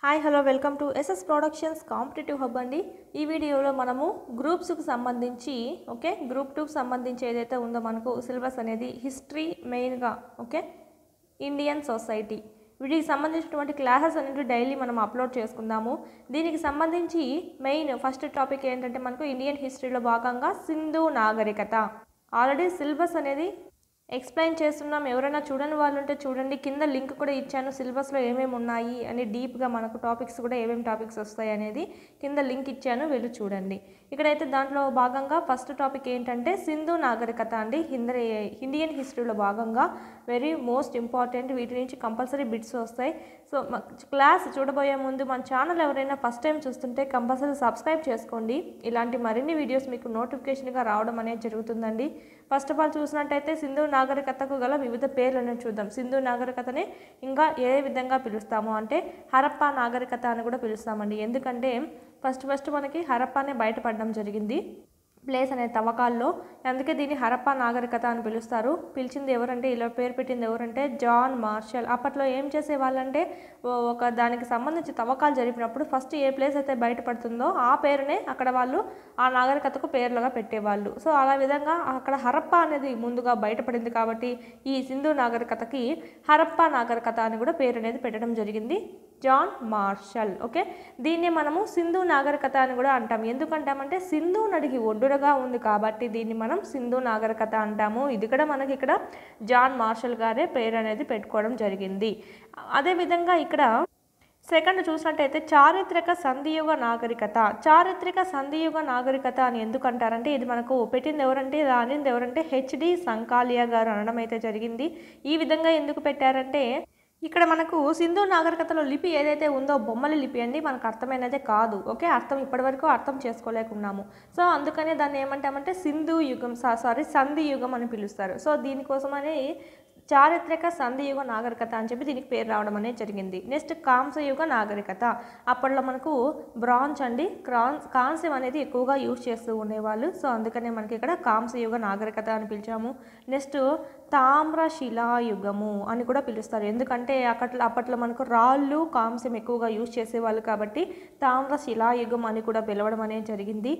hi hello welcome to SS productions competitive hub అండి ఈ వీడియోలో మనము గ్రూప్స్కి సంబంధించి ఓకే గ్రూప్ టూకి సంబంధించి ఏదైతే ఉందో మనకు సిలబస్ అనేది హిస్టరీ మెయిన్గా ఓకే ఇండియన్ సొసైటీ వీటికి సంబంధించినటువంటి క్లాసెస్ అనేవి డైలీ మనం అప్లోడ్ చేసుకుందాము దీనికి సంబంధించి మెయిన్ ఫస్ట్ టాపిక్ ఏంటంటే మనకు ఇండియన్ హిస్టరీలో భాగంగా సింధు నాగరికత ఆల్రెడీ సిలబస్ అనేది ఎక్స్ప్లెయిన్ చేస్తున్నాం ఎవరైనా చూడని వాళ్ళు ఉంటే చూడండి కింద లింక్ కూడా ఇచ్చాను సిలబస్లో ఏమేమి ఉన్నాయి అని డీప్గా మనకు టాపిక్స్ కూడా ఏమేమి టాపిక్స్ వస్తాయి అనేది కింద లింక్ ఇచ్చాను వెళ్ళి చూడండి ఇక్కడైతే దాంట్లో భాగంగా ఫస్ట్ టాపిక్ ఏంటంటే సింధు నాగరికత అండి హిందీ ఇండియన్ హిస్టరీలో భాగంగా వెరీ మోస్ట్ ఇంపార్టెంట్ వీటి నుంచి కంపల్సరీ బిట్స్ వస్తాయి సో మ- క్లాస్ చూడబోయే ముందు మన ఛానల్ ఎవరైనా ఫస్ట్ టైం చూస్తుంటే కంపల్సరీ సబ్స్క్రైబ్ చేసుకోండి ఇలాంటి మరిన్ని వీడియోస్ మీకు నోటిఫికేషన్గా రావడం అనేది జరుగుతుందండి ఫస్ట్ ఆఫ్ ఆల్ చూసినట్టయితే సింధు నాగరికతకు గల వివిధ పేర్లను చూద్దాం సింధు నాగరికతని ఇంకా ఏ విధంగా పిలుస్తాము అంటే హరప్పా నాగరికత అని కూడా పిలుస్తామండి ఎందుకంటే ఫస్ట్ ఫస్ట్ మనకి హరప్పానే బయటపడడం జరిగింది ప్లేస్ అనే తవ్వకాల్లో అందుకే దీన్ని హరప్పా నాగరికత అని పిలుస్తారు పిలిచింది ఎవరంటే ఇలా పేరు పెట్టింది ఎవరంటే జాన్ మార్షల్ అప్పట్లో ఏం చేసేవాళ్ళంటే ఓ- ఒక దానికి సంబంధించి తవ్వకాలు జరిపినప్పుడు ఫస్ట్ ఏ ప్లేస్ అయితే బయటపడుతుందో ఆ పేరునే అక్కడ వాళ్ళు ఆ నాగరికతకు పేర్లుగా పెట్టేవాళ్ళు సో అలా విధంగా అక్కడ హరప్పా అనేది ముందుగా బయటపడింది కాబట్టి ఈ సింధు నాగరికతకి హరప్పా నాగరికత అని కూడా పేరు అనేది పెట్టడం జరిగింది జాన్ మార్షల్ ఓకే దీన్ని మనము సింధు నాగరికత అని కూడా అంటాం ఎందుకంటామంటే సింధు నడికి ఒడ్డురగా ఉంది కాబట్టి దీన్ని మనం సింధు నాగరికత అంటాము ఇది కూడా మనకి ఇక్కడ జాన్ మార్షల్ గారే పేరు అనేది పెట్టుకోవడం జరిగింది అదేవిధంగా ఇక్కడ సెకండ్ చూసినట్టయితే చారిత్రక సంధియుగ నాగరికత చారిత్రక సంధియుగ నాగరికత అని ఎందుకు అంటారంటే ఇది మనకు పెట్టింది ఎవరంటే ఇది అనింది ఎవరంటే హెచ్డి సంకాలియా గారు అనడం అయితే జరిగింది ఈ విధంగా ఎందుకు పెట్టారంటే ఇక్కడ మనకు సింధు నాగరికతలో లిపి ఏదైతే ఉందో బొమ్మల లిపి అండి మనకు అర్థమైనదే కాదు ఓకే అర్థం ఇప్పటివరకు అర్థం చేసుకోలేకున్నాము సో అందుకనే దాన్ని ఏమంటామంటే సింధు యుగం సారీ సంధి యుగం అని పిలుస్తారు సో దీనికోసమని చారిత్రక సంధియుగ నాగరికత అని చెప్పి దీనికి పేరు రావడం అనేది జరిగింది నెక్స్ట్ కాంసయుగ నాగరికత అప్పట్లో మనకు బ్రాంజ్ అండి క్రాన్స్ కాంస్యం అనేది ఎక్కువగా యూజ్ చేస్తూ ఉండేవాళ్ళు సో అందుకనే మనకి ఇక్కడ కాంసయుగ నాగరికత అని పిలిచాము నెక్స్ట్ తామ్ర శిలాయుగము అని కూడా పిలుస్తారు ఎందుకంటే అప్పట్లో అప్పట్లో మనకు రాళ్ళు కాంస్యం ఎక్కువగా యూజ్ చేసేవాళ్ళు కాబట్టి తామ్ర శిలాయుగం అని కూడా పిలవడం అనేది జరిగింది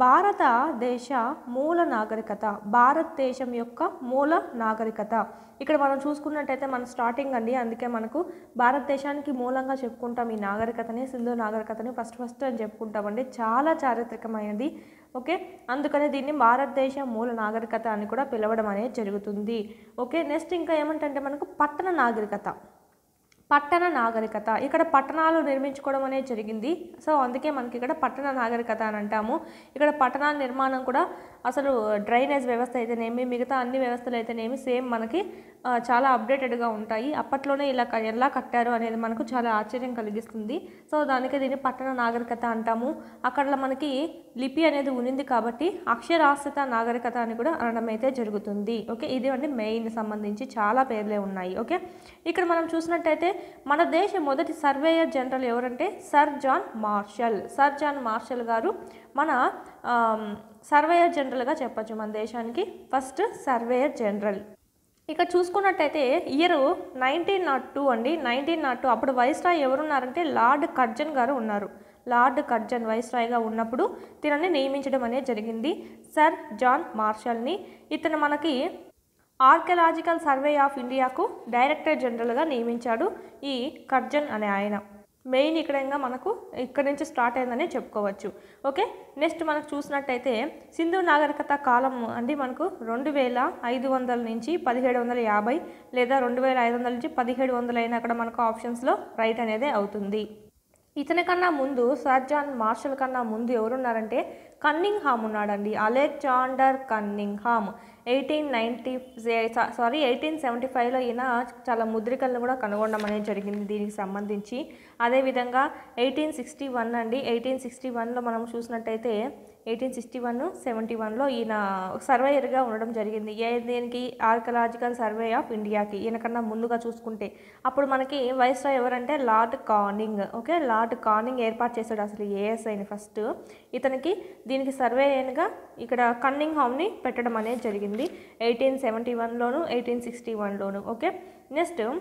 భారతదేశ మూల నాగరికత భారతదేశం యొక్క మూల నాగరికత ఇక్కడ మనం చూసుకున్నట్టయితే మన స్టార్టింగ్ అండి అందుకే మనకు భారతదేశానికి మూలంగా చెప్పుకుంటాం ఈ నాగరికతని సింధు నాగరికతని ఫస్ట్ ఫస్ట్ అని చెప్పుకుంటామండి చాలా చారిత్రకమైనది ఓకే అందుకని దీన్ని భారతదేశ మూల నాగరికత అని కూడా పిలవడం అనేది జరుగుతుంది ఓకే నెక్స్ట్ ఇంకా ఏమంటే మనకు పట్టణ నాగరికత పట్టణ నాగరికత ఇక్కడ పట్టణాలు నిర్మించుకోవడం అనేది జరిగింది సో అందుకే మనకి ఇక్కడ పట్టణ నాగరికత అని అంటాము ఇక్కడ పట్టణాల నిర్మాణం కూడా అసలు డ్రైనేజ్ వ్యవస్థ అయితేనేమి మిగతా అన్ని వ్యవస్థలు అయితేనేమి సేమ్ మనకి ఆ, చాలా అప్డేటెడ్గా ఉంటాయి అప్పట్లోనే ఇలా క- ఎలా కట్టారు అనేది మనకు చాలా ఆశ్చర్యం కలిగిస్తుంది సో దానికి దీన్ని పట్టణ నాగరికత అంటాము అక్కడ మనకి లిపి అనేది ఉన్నింది కాబట్టి అక్షరాస్యత నాగరికత అని కూడా అనడం అయితే జరుగుతుంది ఓకే ఇది అంటే మెయిన్ సంబంధించి చాలా పేర్లే ఉన్నాయి ఓకే ఇక్కడ మనం చూసినట్టయితే మన దేశ మొదటి సర్వేయర్ జనరల్ ఎవరంటే sir John Marshall sir John Marshall గారు మన ఆమ్, సర్వేయర్ జనరల్గా చెప్పొచ్చు మన దేశానికి ఫస్ట్ సర్వేయర్ జనరల్ ఇక్కడ చూసుకున్నట్టయితే ఇయర్ నైన్టీన్ నాట్ టూ అండి నైన్టీన్ నాట్ టూ అప్పుడు వైస్రాయ్ ఎవరున్నారంటే లార్డ్ కర్జన్ గారు ఉన్నారు లార్డ్ కర్జన్ వైస్రాయ్గా ఉన్నప్పుడు తినని నియమించడం అనేది జరిగింది సర్ జాన్ మార్షల్ని ఇతను మనకి ఆర్కియలాజికల్ సర్వే ఆఫ్ ఇండియాకు డైరెక్టర్ జనరల్గా నియమించాడు ఈ కర్జన్ అనే ఆయన మెయిన్ ఇక్కడ ఇంకా మనకు ఇక్కడ నుంచి స్టార్ట్ అయిందని చెప్పుకోవచ్చు ఓకే నెక్స్ట్ మనకు చూసినట్టయితే సింధు నాగరికత కాలం అంటే మనకు రెండు వేల ఐదు వందల నుంచి పదిహేడు వందల యాభై లేదా రెండు వేల ఐదు వందల నుంచి పదిహేడు వందలు అయినా అక్కడ మనకు ఆప్షన్స్లో రైట్ అనేది అవుతుంది ఇతని కన్నా ముందు సర్ జాన్ మార్షల్ కన్నా ముందు ఎవరున్నారంటే కన్నింగ్ హామ్ ఉన్నాడండి Alexander Cunningham eighteen ninety sorry eighteen seventy ఫైవ్లో ఈయన చాలా ముద్రికలను కూడా కనుగొనడం అనేది జరిగింది దీనికి సంబంధించి అదేవిధంగా ఎయిటీన్ సిక్స్టీ వన్ అండి ఎయిటీన్ సిక్స్టీ వన్లో మనం చూసినట్టయితే ఎయిటీన్ సిక్స్టీ వన్ సెవెంటీ వన్లో ఈయన సర్వేయర్గా ఉండడం జరిగింది ఏ దేనికి ఆర్కలాజికల్ సర్వే ఆఫ్ ఇండియాకి ఈయనకన్నా ముందుగా చూసుకుంటే అప్పుడు మనకి వైస్రాయ్ ఎవరంటే lord Canning okay lord Canning ఏర్పాటు చేశాడు అసలు ఏఎస్ఐని ఫస్ట్ ఇతనికి దీనికి సర్వేయర్గా ఇక్కడ కన్నింగ్ హామ్ని పెట్టడం అనేది జరిగింది ఎయిటీన్ సెవెంటీ వన్లోను ఎయిటీన్ సిక్స్టీ వన్లోను ఓకే నెక్స్ట్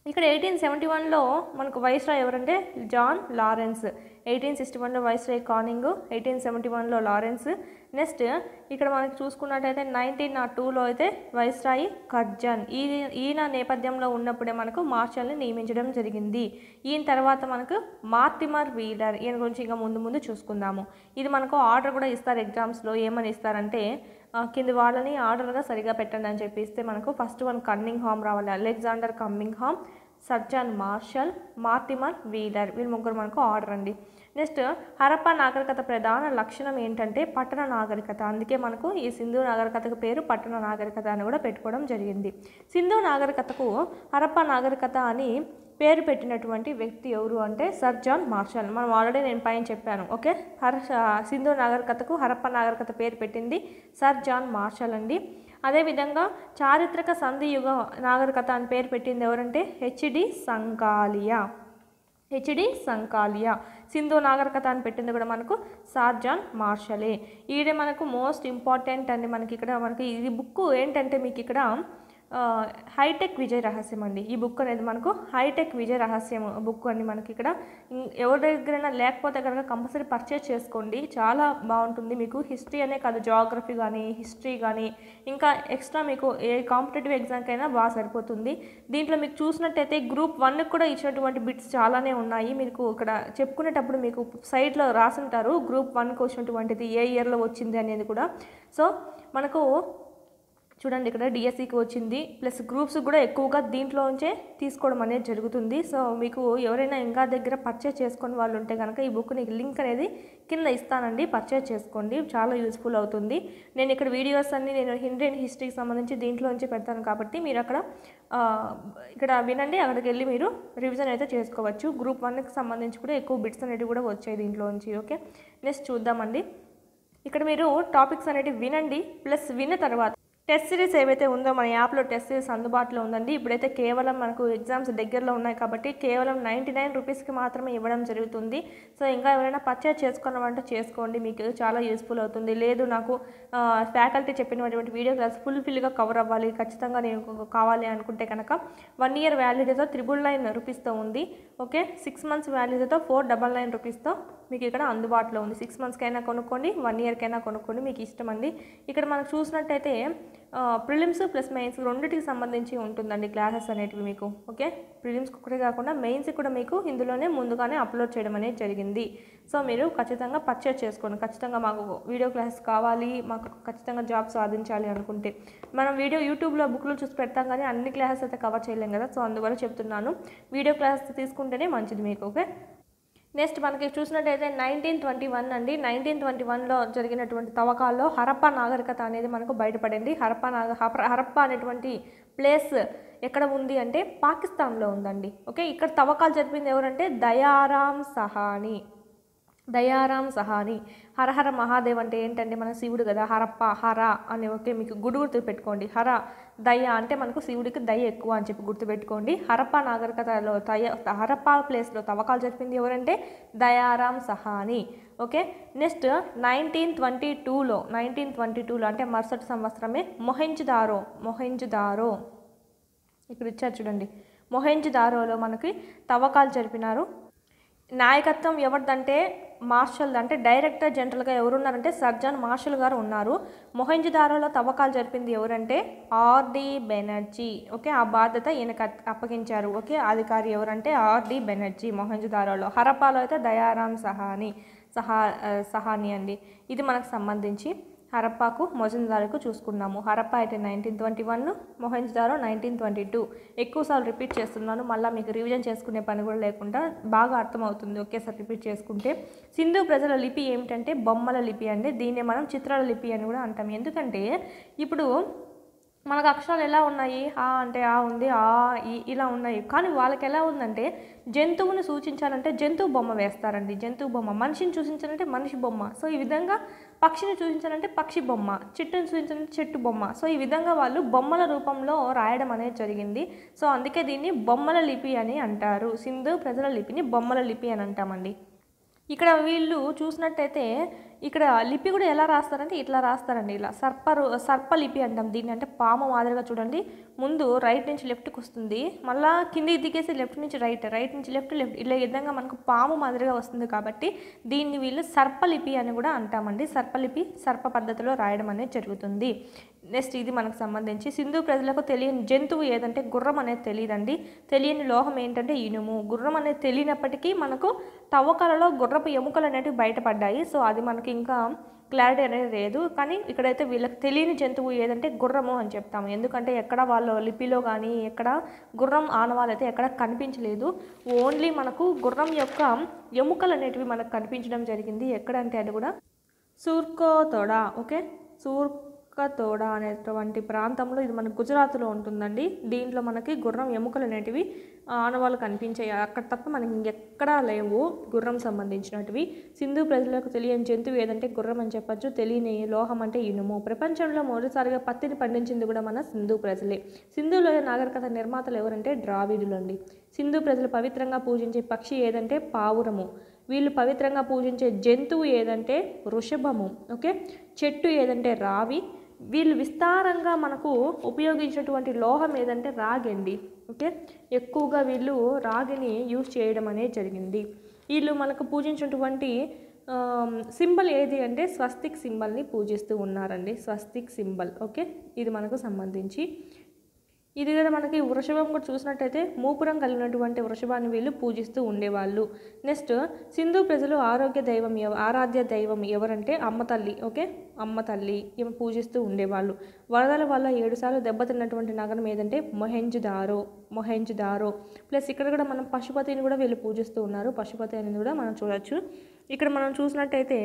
ఇక్కడ ఎయిటీన్ సెవెంటీ వన్లో మనకు వైస్రాయ్ ఎవరంటే జాన్ లారెన్స్ ఎయిటీన్ సిక్స్టీ వన్లో వైస్రాయ్ కానింగ్ ఎయిటీన్ సెవెంటీ వన్లో లారెన్స్ నెక్స్ట్ ఇక్కడ మనకి చూసుకున్నట్టయితే నైన్టీన్ నాట్ టూలో అయితే వైస్రాయ్ కర్జన్ ఈ ఈయన నేపథ్యంలో ఉన్నప్పుడే మనకు మార్షల్ని నియమించడం జరిగింది ఈయన తర్వాత మనకు మార్టిమర్ వీలర్ ఈయన గురించి ఇంకా ముందు ముందు చూసుకుందాము ఇది మనకు ఆర్డర్ కూడా ఇస్తారు ఎగ్జామ్స్లో ఏమని ఇస్తారంటే ఆ, కింది వాళ్ళని ఆర్డర్గా సరిగా పెట్టండి అని చెప్పి ఇస్తే మనకు ఫస్ట్ వన్ కన్నింగ్ హామ్ రావాలి Alexander Cunningham sir John Marshall Mortimer Wheeler వీళ్ళు ముగ్గురు మనకు ఆర్డర్ అండి నెక్స్ట్ హరప్పా నాగరికత ప్రధాన లక్షణం ఏంటంటే పట్టణ నాగరికత అందుకే మనకు ఈ సింధు నాగరికతకు పేరు పట్టణ నాగరికత అని కూడా పెట్టుకోవడం జరిగింది సింధు నాగరికతకు హరప్పా నాగరికత అని పేరు పెట్టినటువంటి వ్యక్తి ఎవరు అంటే సర్ జాన్ మార్షల్ మనం ఆల్రెడీ నేను పైన చెప్పాను ఓకే హర సింధు నాగరికతకు హరప్ప నాగరికత పేరు పెట్టింది సర్ జాన్ మార్షల్ అండి అదేవిధంగా చారిత్రక సంధి యుగ నాగరికత అని పేరు పెట్టింది ఎవరంటే హెచ్డి సంకాలియా హెచ్డి సంకాలియా సింధు నాగరికత అని పెట్టింది కూడా మనకు సార్జాన్ మార్షలే ఈడే మనకు మోస్ట్ ఇంపార్టెంట్ అండి మనకి ఇక్కడ మనకి ఈ బుక్ ఏంటంటే మీకు ఇక్కడ ఆ, హైటెక్ విజయ రహస్యం అండి ఈ బుక్ అనేది మనకు హైటెక్ విజయ రహస్యం బుక్ అండి మనకి ఇక్కడ ఇం- ఎవరి దగ్గరైనా లేకపోతే కనుక కంపల్సరీ పర్చేస్ చేసుకోండి చాలా బాగుంటుంది మీకు హిస్టరీ అనే కాదు జాగ్రఫీ కానీ హిస్టరీ కానీ ఇంకా ఎక్స్ట్రా మీకు ఏ కాంపిటేటివ్ ఎగ్జామ్కైనా బాగా సరిపోతుంది దీంట్లో మీకు చూసినట్టయితే గ్రూప్ వన్కి కూడా ఇచ్చినటువంటి బిట్స్ చాలానే ఉన్నాయి మీకు ఇక్కడ చెప్పుకునేటప్పుడు మీకు సైడ్లో రాసుంటారు గ్రూప్ వన్కి వచ్చినటువంటిది ఏ ఇయర్లో వచ్చింది అనేది కూడా సో మనకు చూడండి ఇక్కడ డిఎస్సికి వచ్చింది ప్లస్ గ్రూప్స్ కూడా ఎక్కువగా దీంట్లోంచే తీసుకోవడం అనేది జరుగుతుంది సో మీకు ఎవరైనా ఇంకా దగ్గర పర్చేస్ చేసుకుని వాళ్ళు ఉంటే కనుక ఈ బుక్ నీకు లింక్ అనేది కింద ఇస్తానండి పర్చేస్ చేసుకోండి చాలా యూస్ఫుల్ అవుతుంది నేను ఇక్కడ వీడియోస్ అన్ని నేను ఇండియన్ హిస్టరీకి సంబంధించి దీంట్లోంచి పెడతాను కాబట్టి మీరు అక్కడ ఆ, ఇక్కడ వినండి అక్కడికి వెళ్ళి మీరు రివిజన్ అయితే చేసుకోవచ్చు గ్రూప్ వన్కి సంబంధించి కూడా ఎక్కువ బిట్స్ అనేవి కూడా వచ్చాయి దీంట్లోంచి ఓకే నెక్స్ట్ చూద్దామండి ఇక్కడ మీరు టాపిక్స్ అనేటివి వినండి ప్లస్ విన్న తర్వాత టెస్ట్ సిరీస్ ఏవైతే ఉందో మన యాప్లో టెస్ట్ సిరీస్ అందుబాటులో ఉందండి ఇప్పుడైతే కేవలం మనకు ఎగ్జామ్స్ దగ్గరలో ఉన్నాయి కాబట్టి కేవలం నైంటీ నైన్ రూపీస్కి మాత్రమే ఇవ్వడం జరుగుతుంది సో ఇంకా ఎవరైనా పర్చేస్ చేసుకున్నామంటే చేసుకోండి మీకు చాలా యూస్ఫుల్ అవుతుంది లేదు నాకు ఫ్యాకల్టీ చెప్పినటువంటి వీడియో క్లాస్ ఫుల్ఫిల్గా కవర్ అవ్వాలి ఖచ్చితంగా నేను కావాలి అనుకుంటే కనుక వన్ ఇయర్ వ్యాలిడీతో త్రిబుల్ నైన్ రూపీస్తో ఉంది ఓకే సిక్స్ మంత్స్ వ్యాలిడీతో ఫోర్ డబల్ నైన్ రూపీస్తో మీకు ఇక్కడ అందుబాటులో ఉంది సిక్స్ మంత్స్కైనా కొనుక్కోండి వన్ ఇయర్కైనా కొనుక్కోండి మీకు ఇష్టం అండి ఇక్కడ మనం చూసినట్టయితే ప్రిలిమ్స్ ప్లస్ మెయిన్స్ రెండింటికి సంబంధించి ఉంటుందండి క్లాసెస్ అనేటివి మీకు ఓకే ప్రిలిమ్స్కి ఒకటే కాకుండా మెయిన్స్ కూడా మీకు ఇందులోనే ముందుగానే అప్లోడ్ చేయడం అనేది జరిగింది సో మీరు ఖచ్చితంగా పర్చేస్ చేసుకోండి ఖచ్చితంగా మాకు వీడియో క్లాసెస్ కావాలి మాకు ఖచ్చితంగా జాబ్ సాధించాలి అనుకుంటే మనం వీడియో యూట్యూబ్లో బుక్లో చూసి పెడతాం కానీ అన్ని క్లాసెస్ అయితే కవర్ చేయలేం కదా సో అందువల్ల చెప్తున్నాను వీడియో క్లాసెస్ తీసుకుంటేనే మంచిది మీకు ఓకే నెక్స్ట్ మనకి చూసినట్టయితే నైన్టీన్ ట్వంటీ వన్ అండి నైన్టీన్ ట్వంటీ వన్లో జరిగినటువంటి తవ్వకాల్లో హరప్పా నాగరికత అనేది మనకు బయటపడింది హరప్పా నాగ హప- హరప్పా అనేటువంటి ప్లేస్ ఎక్కడ ఉంది అంటే పాకిస్తాన్లో ఉందండి ఓకే ఇక్కడ తవ్వకాలు జరిపింది ఎవరంటే దయారాం సహాని దయారాం సహాని హరహర మహాదేవ్ అంటే ఏంటంటే మన శివుడు కదా హరప్ప హర అని ఓకే మీకు గుడి గుర్తు పెట్టుకోండి హర దయ అంటే మనకు శివుడికి దయ ఎక్కువ అని చెప్పి గుర్తుపెట్టుకోండి హరప్ప నాగరికతలో దయ హరప్ప ప్లేస్లో తవ్వకాలు జరిపింది ఎవరంటే Dayaram Sahni okay next nineteen twenty టూలో నైన్టీన్ ట్వంటీ టూలో అంటే మరుసటి సంవత్సరమే మొహెంజుదారో మొహెంజుదారో ఇక్కడ ఇచ్చారు చూడండి మొహెంజుదారోలో మనకి తవ్వకాలు జరిపినారు నాయకత్వం ఎవరిదంటే మార్షల్ అంటే డైరెక్టర్ జనరల్గా ఎవరున్నారంటే సర్జన్ మార్షల్ గారు ఉన్నారు మొహెంజుదారోలో తవ్వకాలు జరిపింది ఎవరంటే ఆర్డి బెనర్జీ ఓకే ఆ బాధ్యత ఈయనకు అప్- అప్పగించారు ఓకే అధికారి ఎవరంటే ఆర్డి బెనర్జీ మొహెంజుదారోలో హరప్పాలో అయితే దయారాం సహాని సహా ఆ, సహాని అండి ఇది మనకు సంబంధించి హరప్పాకు మొహంజదారోకు చూసుకున్నాము హరప్పా అయితే nineteen twenty one Mohenjodaro nineteen twenty two ఎక్కువసార్లు రిపీట్ చేస్తున్నాను మళ్ళీ మీకు రివిజన్ చేసుకునే పని కూడా లేకుండా బాగా అర్థమవుతుంది ఒకేసారి రిపీట్ చేసుకుంటే సింధు ప్రజల లిపి ఏమిటంటే బొమ్మల లిపి అండి దీన్నే మనం చిత్రాల లిపి అని కూడా అంటాం ఎందుకంటే ఇప్పుడు మనకు అక్షరాలు ఎలా ఉన్నాయి ఆ అంటే ఆ ఉంది ఆ ఈ ఇలా ఉన్నాయి కానీ వాళ్ళకి ఎలా ఉందంటే జంతువుని సూచించాలంటే జంతువు బొమ్మ వేస్తారండి జంతువు బొమ్మ మనిషిని సూచించాలంటే మనిషి బొమ్మ సో ఈ విధంగా పక్షిని సూచించాలంటే పక్షి బొమ్మ చెట్టుని సూచించాలంటే చెట్టు బొమ్మ సో ఈ విధంగా వాళ్ళు బొమ్మల రూపంలో రాయడం అనేది జరిగింది సో అందుకే దీన్ని బొమ్మల లిపి అని అంటారు సింధు ప్రజల లిపిని బొమ్మల లిపి అని అంటామండి ఇక్కడ వీళ్ళు చూసినట్టయితే ఇక్కడ లిపి కూడా ఎలా రాస్తారంటే ఇట్లా రాస్తారండి ఇలా సర్ప రు- సర్ప లిపి అంటాం దీన్ని అంటే పాము మాదిరిగా చూడండి ముందు రైట్ నుంచి లెఫ్ట్కి వస్తుంది మళ్ళా కిందికి దిగేసి లెఫ్ట్ నుంచి రైట్ రైట్ నుంచి లెఫ్ట్ లెఫ్ట్ ఇలా ఈ విధంగా మనకు పాము మాదిరిగా వస్తుంది కాబట్టి దీన్ని వీళ్ళు సర్పలిపి అని కూడా అంటామండి సర్పలిపి సర్ప పద్ధతిలో రాయడం అనేది జరుగుతుంది నెక్స్ట్ ఇది మనకు సంబంధించి సింధు ప్రజలకు తెలియని జంతువు ఏదంటే గుర్రం అనేది తెలియదండి తెలియని లోహం ఏంటంటే ఇనుము గుర్రం అనేది తెలియనప్పటికీ మనకు తవ్వకాలలో గుర్రపు ఎముకలు అనేవి బయటపడ్డాయి సో అది మనకి ఇంకా క్లారిటీ అనేది లేదు కానీ ఇక్కడైతే వీళ్ళకి తెలియని జంతువు ఏదంటే గుర్రము అని చెప్తాము ఎందుకంటే ఎక్కడ వాళ్ళ లిపిలో కానీ ఎక్కడ గుర్రం ఆనవాళ్ళు అయితే ఎక్కడ కనిపించలేదు ఓన్లీ మనకు గుర్రం యొక్క ఎముకలు అనేటివి మనకు కనిపించడం జరిగింది ఎక్కడంటే అది కూడా సూర్కోతోడ ఓకే సూర్కతోడ అనేటువంటి ప్రాంతంలో ఇది మన గుజరాత్లో ఉంటుందండి దీంట్లో మనకి గుర్రం ఎముకలు అనేటివి ఆనవాళ్ళు కనిపించాయి అక్కడ తప్ప మనకి ఇంకెక్కడా లేవు గుర్రం సంబంధించినటివి సింధు ప్రజలకు తెలియని జంతువు ఏదంటే గుర్రం అని చెప్పొచ్చు తెలియని లోహం అంటే ఇనుము ప్రపంచంలో మొదటిసారిగా పత్తిని పండించింది కూడా మన సింధు ప్రజలే సింధులోయ నాగరికత నిర్మాతలు ఎవరంటే ద్రావిడులండి సింధు ప్రజలు పవిత్రంగా పూజించే పక్షి ఏదంటే పావురము వీళ్ళు పవిత్రంగా పూజించే జంతువు ఏదంటే వృషభము ఓకే చెట్టు ఏదంటే రావి వీళ్ళు విస్తారంగా మనకు ఉపయోగించినటువంటి లోహం ఏదంటే రాగండి ఓకే ఎక్కువగా వీళ్ళు రాగిని యూజ్ చేయడం అనేది జరిగింది వీళ్ళు మనకు పూజించినటువంటి సింబల్ ఏది అంటే స్వస్తిక్ సింబల్ని పూజిస్తూ ఉన్నారండి స్వస్తిక్ సింబల్ ఓకే ఇది మనకు సంబంధించి ఇది కూడా మనకి వృషభం కూడా చూసినట్టయితే మూపురం కలిగినటువంటి వృషభాన్ని వీళ్ళు పూజిస్తూ ఉండేవాళ్ళు నెక్స్ట్ సింధు ప్రజలు ఆరోగ్య దైవం ఎవ ఆరాధ్య దైవం ఎవరంటే అమ్మ తల్లి ఓకే అమ్మ తల్లి ఈమె పూజిస్తూ ఉండేవాళ్ళు వరదల వల్ల ఏడుసార్లు దెబ్బతిన్నటువంటి నగరం ఏదంటే మొహెంజుదారో మొహెంజుదారో ప్లస్ ఇక్కడ కూడా మనం పశుపతిని కూడా వీళ్ళు పూజిస్తూ ఉన్నారు పశుపతి అనేది కూడా మనం చూడొచ్చు ఇక్కడ మనం చూసినట్టయితే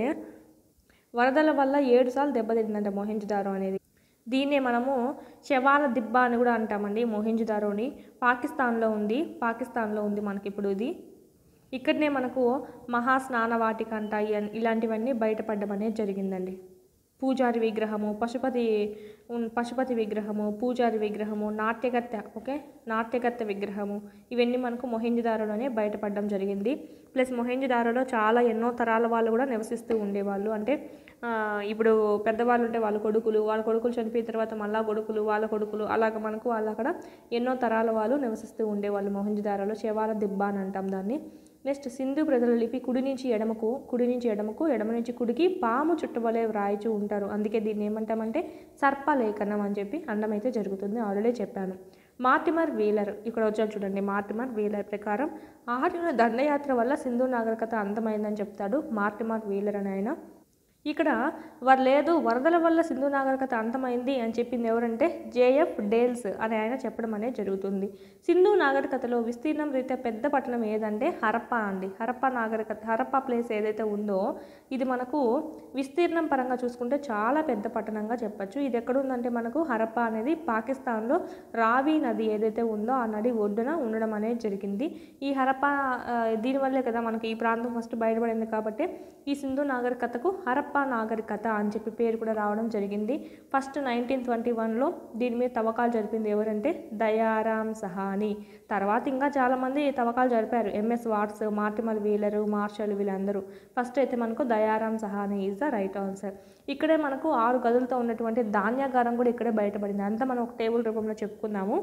వరదల వల్ల ఏడుసార్లు దెబ్బతిందంట మొహెంజుదారో అనేది దీన్నే మనము శవాల దిబ్బ అని కూడా అంటామండి మొహింజుదారోని పాకిస్తాన్లో ఉంది పాకిస్తాన్లో ఉంది మనకి ఇప్పుడు ఇది ఇక్కడనే మనకు మహాస్నాన వాటిక అంట ఇయన్- ఇలాంటివన్నీ బయటపడడం అనేది జరిగిందండి పూజారి విగ్రహము పశుపతి ఉన్- పశుపతి విగ్రహము పూజారి విగ్రహము నాట్యగత్తె ఓకే నాట్యగత్తె విగ్రహము ఇవన్నీ మనకు మొహెంజుదారోలోనే బయటపడడం జరిగింది ప్లస్ మొహెంజుదారోలో చాలా ఎన్నో తరాల వాళ్ళు కూడా నివసిస్తూ ఉండేవాళ్ళు అంటే ఆ, ఇప్పుడు పెద్దవాళ్ళు ఉంటే వాళ్ళ కొడుకులు వాళ్ళ కొడుకులు చనిపోయిన తర్వాత మళ్ళా కొడుకులు వాళ్ళ కొడుకులు అలాగ మనకు వాళ్ళు అక్కడ ఎన్నో తరాల వాళ్ళు నివసిస్తూ ఉండేవాళ్ళు మొహంజుదారోలో శవాల దిబ్బ అని అంటాం దాన్ని నెక్స్ట్ సింధు ప్రజల లిపి కుడి నుంచి ఎడమకు కుడి నుంచి ఎడమకు ఎడమ నుంచి కుడికి పాము చుట్టవలే వ్రాయిచూ ఉంటారు అందుకే దీన్ని ఏమంటామంటే సర్పలేఖనం అని చెప్పి అండం అయితే జరుగుతుంది ఆల్రెడీ చెప్పాను మార్టిమర్ వీలర్ ఇక్కడ వచ్చాను చూడండి మార్టిమర్ వీలర్ ప్రకారం ఆర్యుల దండయాత్ర వల్ల సింధు నాగరికత అంతమైందని చెప్తాడు మార్టిమర్ వీలర్ అని ఆయన ఇక్కడ వారు లేదు వరదల వల్ల సింధు నాగరికత అంతమైంది అని చెప్పింది ఎవరంటే జేఎఫ్ డేల్స్ అని ఆయన చెప్పడం అనేది జరుగుతుంది సింధు నాగరికతలో విస్తీర్ణం రీత్యా పెద్ద పట్టణం ఏదంటే హరప్పా అండి హరప్పా నాగరికత హరప్పా ప్లేస్ ఏదైతే ఉందో ఇది మనకు విస్తీర్ణం పరంగా చూసుకుంటే చాలా పెద్ద పట్టణంగా చెప్పొచ్చు ఇది ఎక్కడుందంటే మనకు హరప్పా అనేది పాకిస్తాన్లో రావి నది ఏదైతే ఉందో ఆ నది ఒడ్డున ఉండడం అనేది జరిగింది ఈ హరప్పా ఆ, దీనివల్లే కదా మనకి ఈ ప్రాంతం ఫస్ట్ బయటపడింది కాబట్టి ఈ సింధు నాగరికతకు హరప్పా నాగరికత అని చెప్పి పేరు కూడా రావడం జరిగింది ఫస్ట్ నైన్టీన్ ట్వంటీ వన్లో దీని మీద తవ్వకాలు జరిపింది ఎవరంటే దయారాం సహాని తర్వాత ఇంకా చాలామంది తవ్వకాలు జరిపారు MS Vats Mortimer Wheeler Marshall వీళ్ళందరూ ఫస్ట్ అయితే మనకు Dayaram Sahni is the right answer ఇక్కడే మనకు ఆరు గదులతో ఉన్నటువంటి ధాన్యాగారం కూడా ఇక్కడే బయటపడింది అంతా మనం ఒక టేబుల్ రూపంలో చెప్పుకుందాము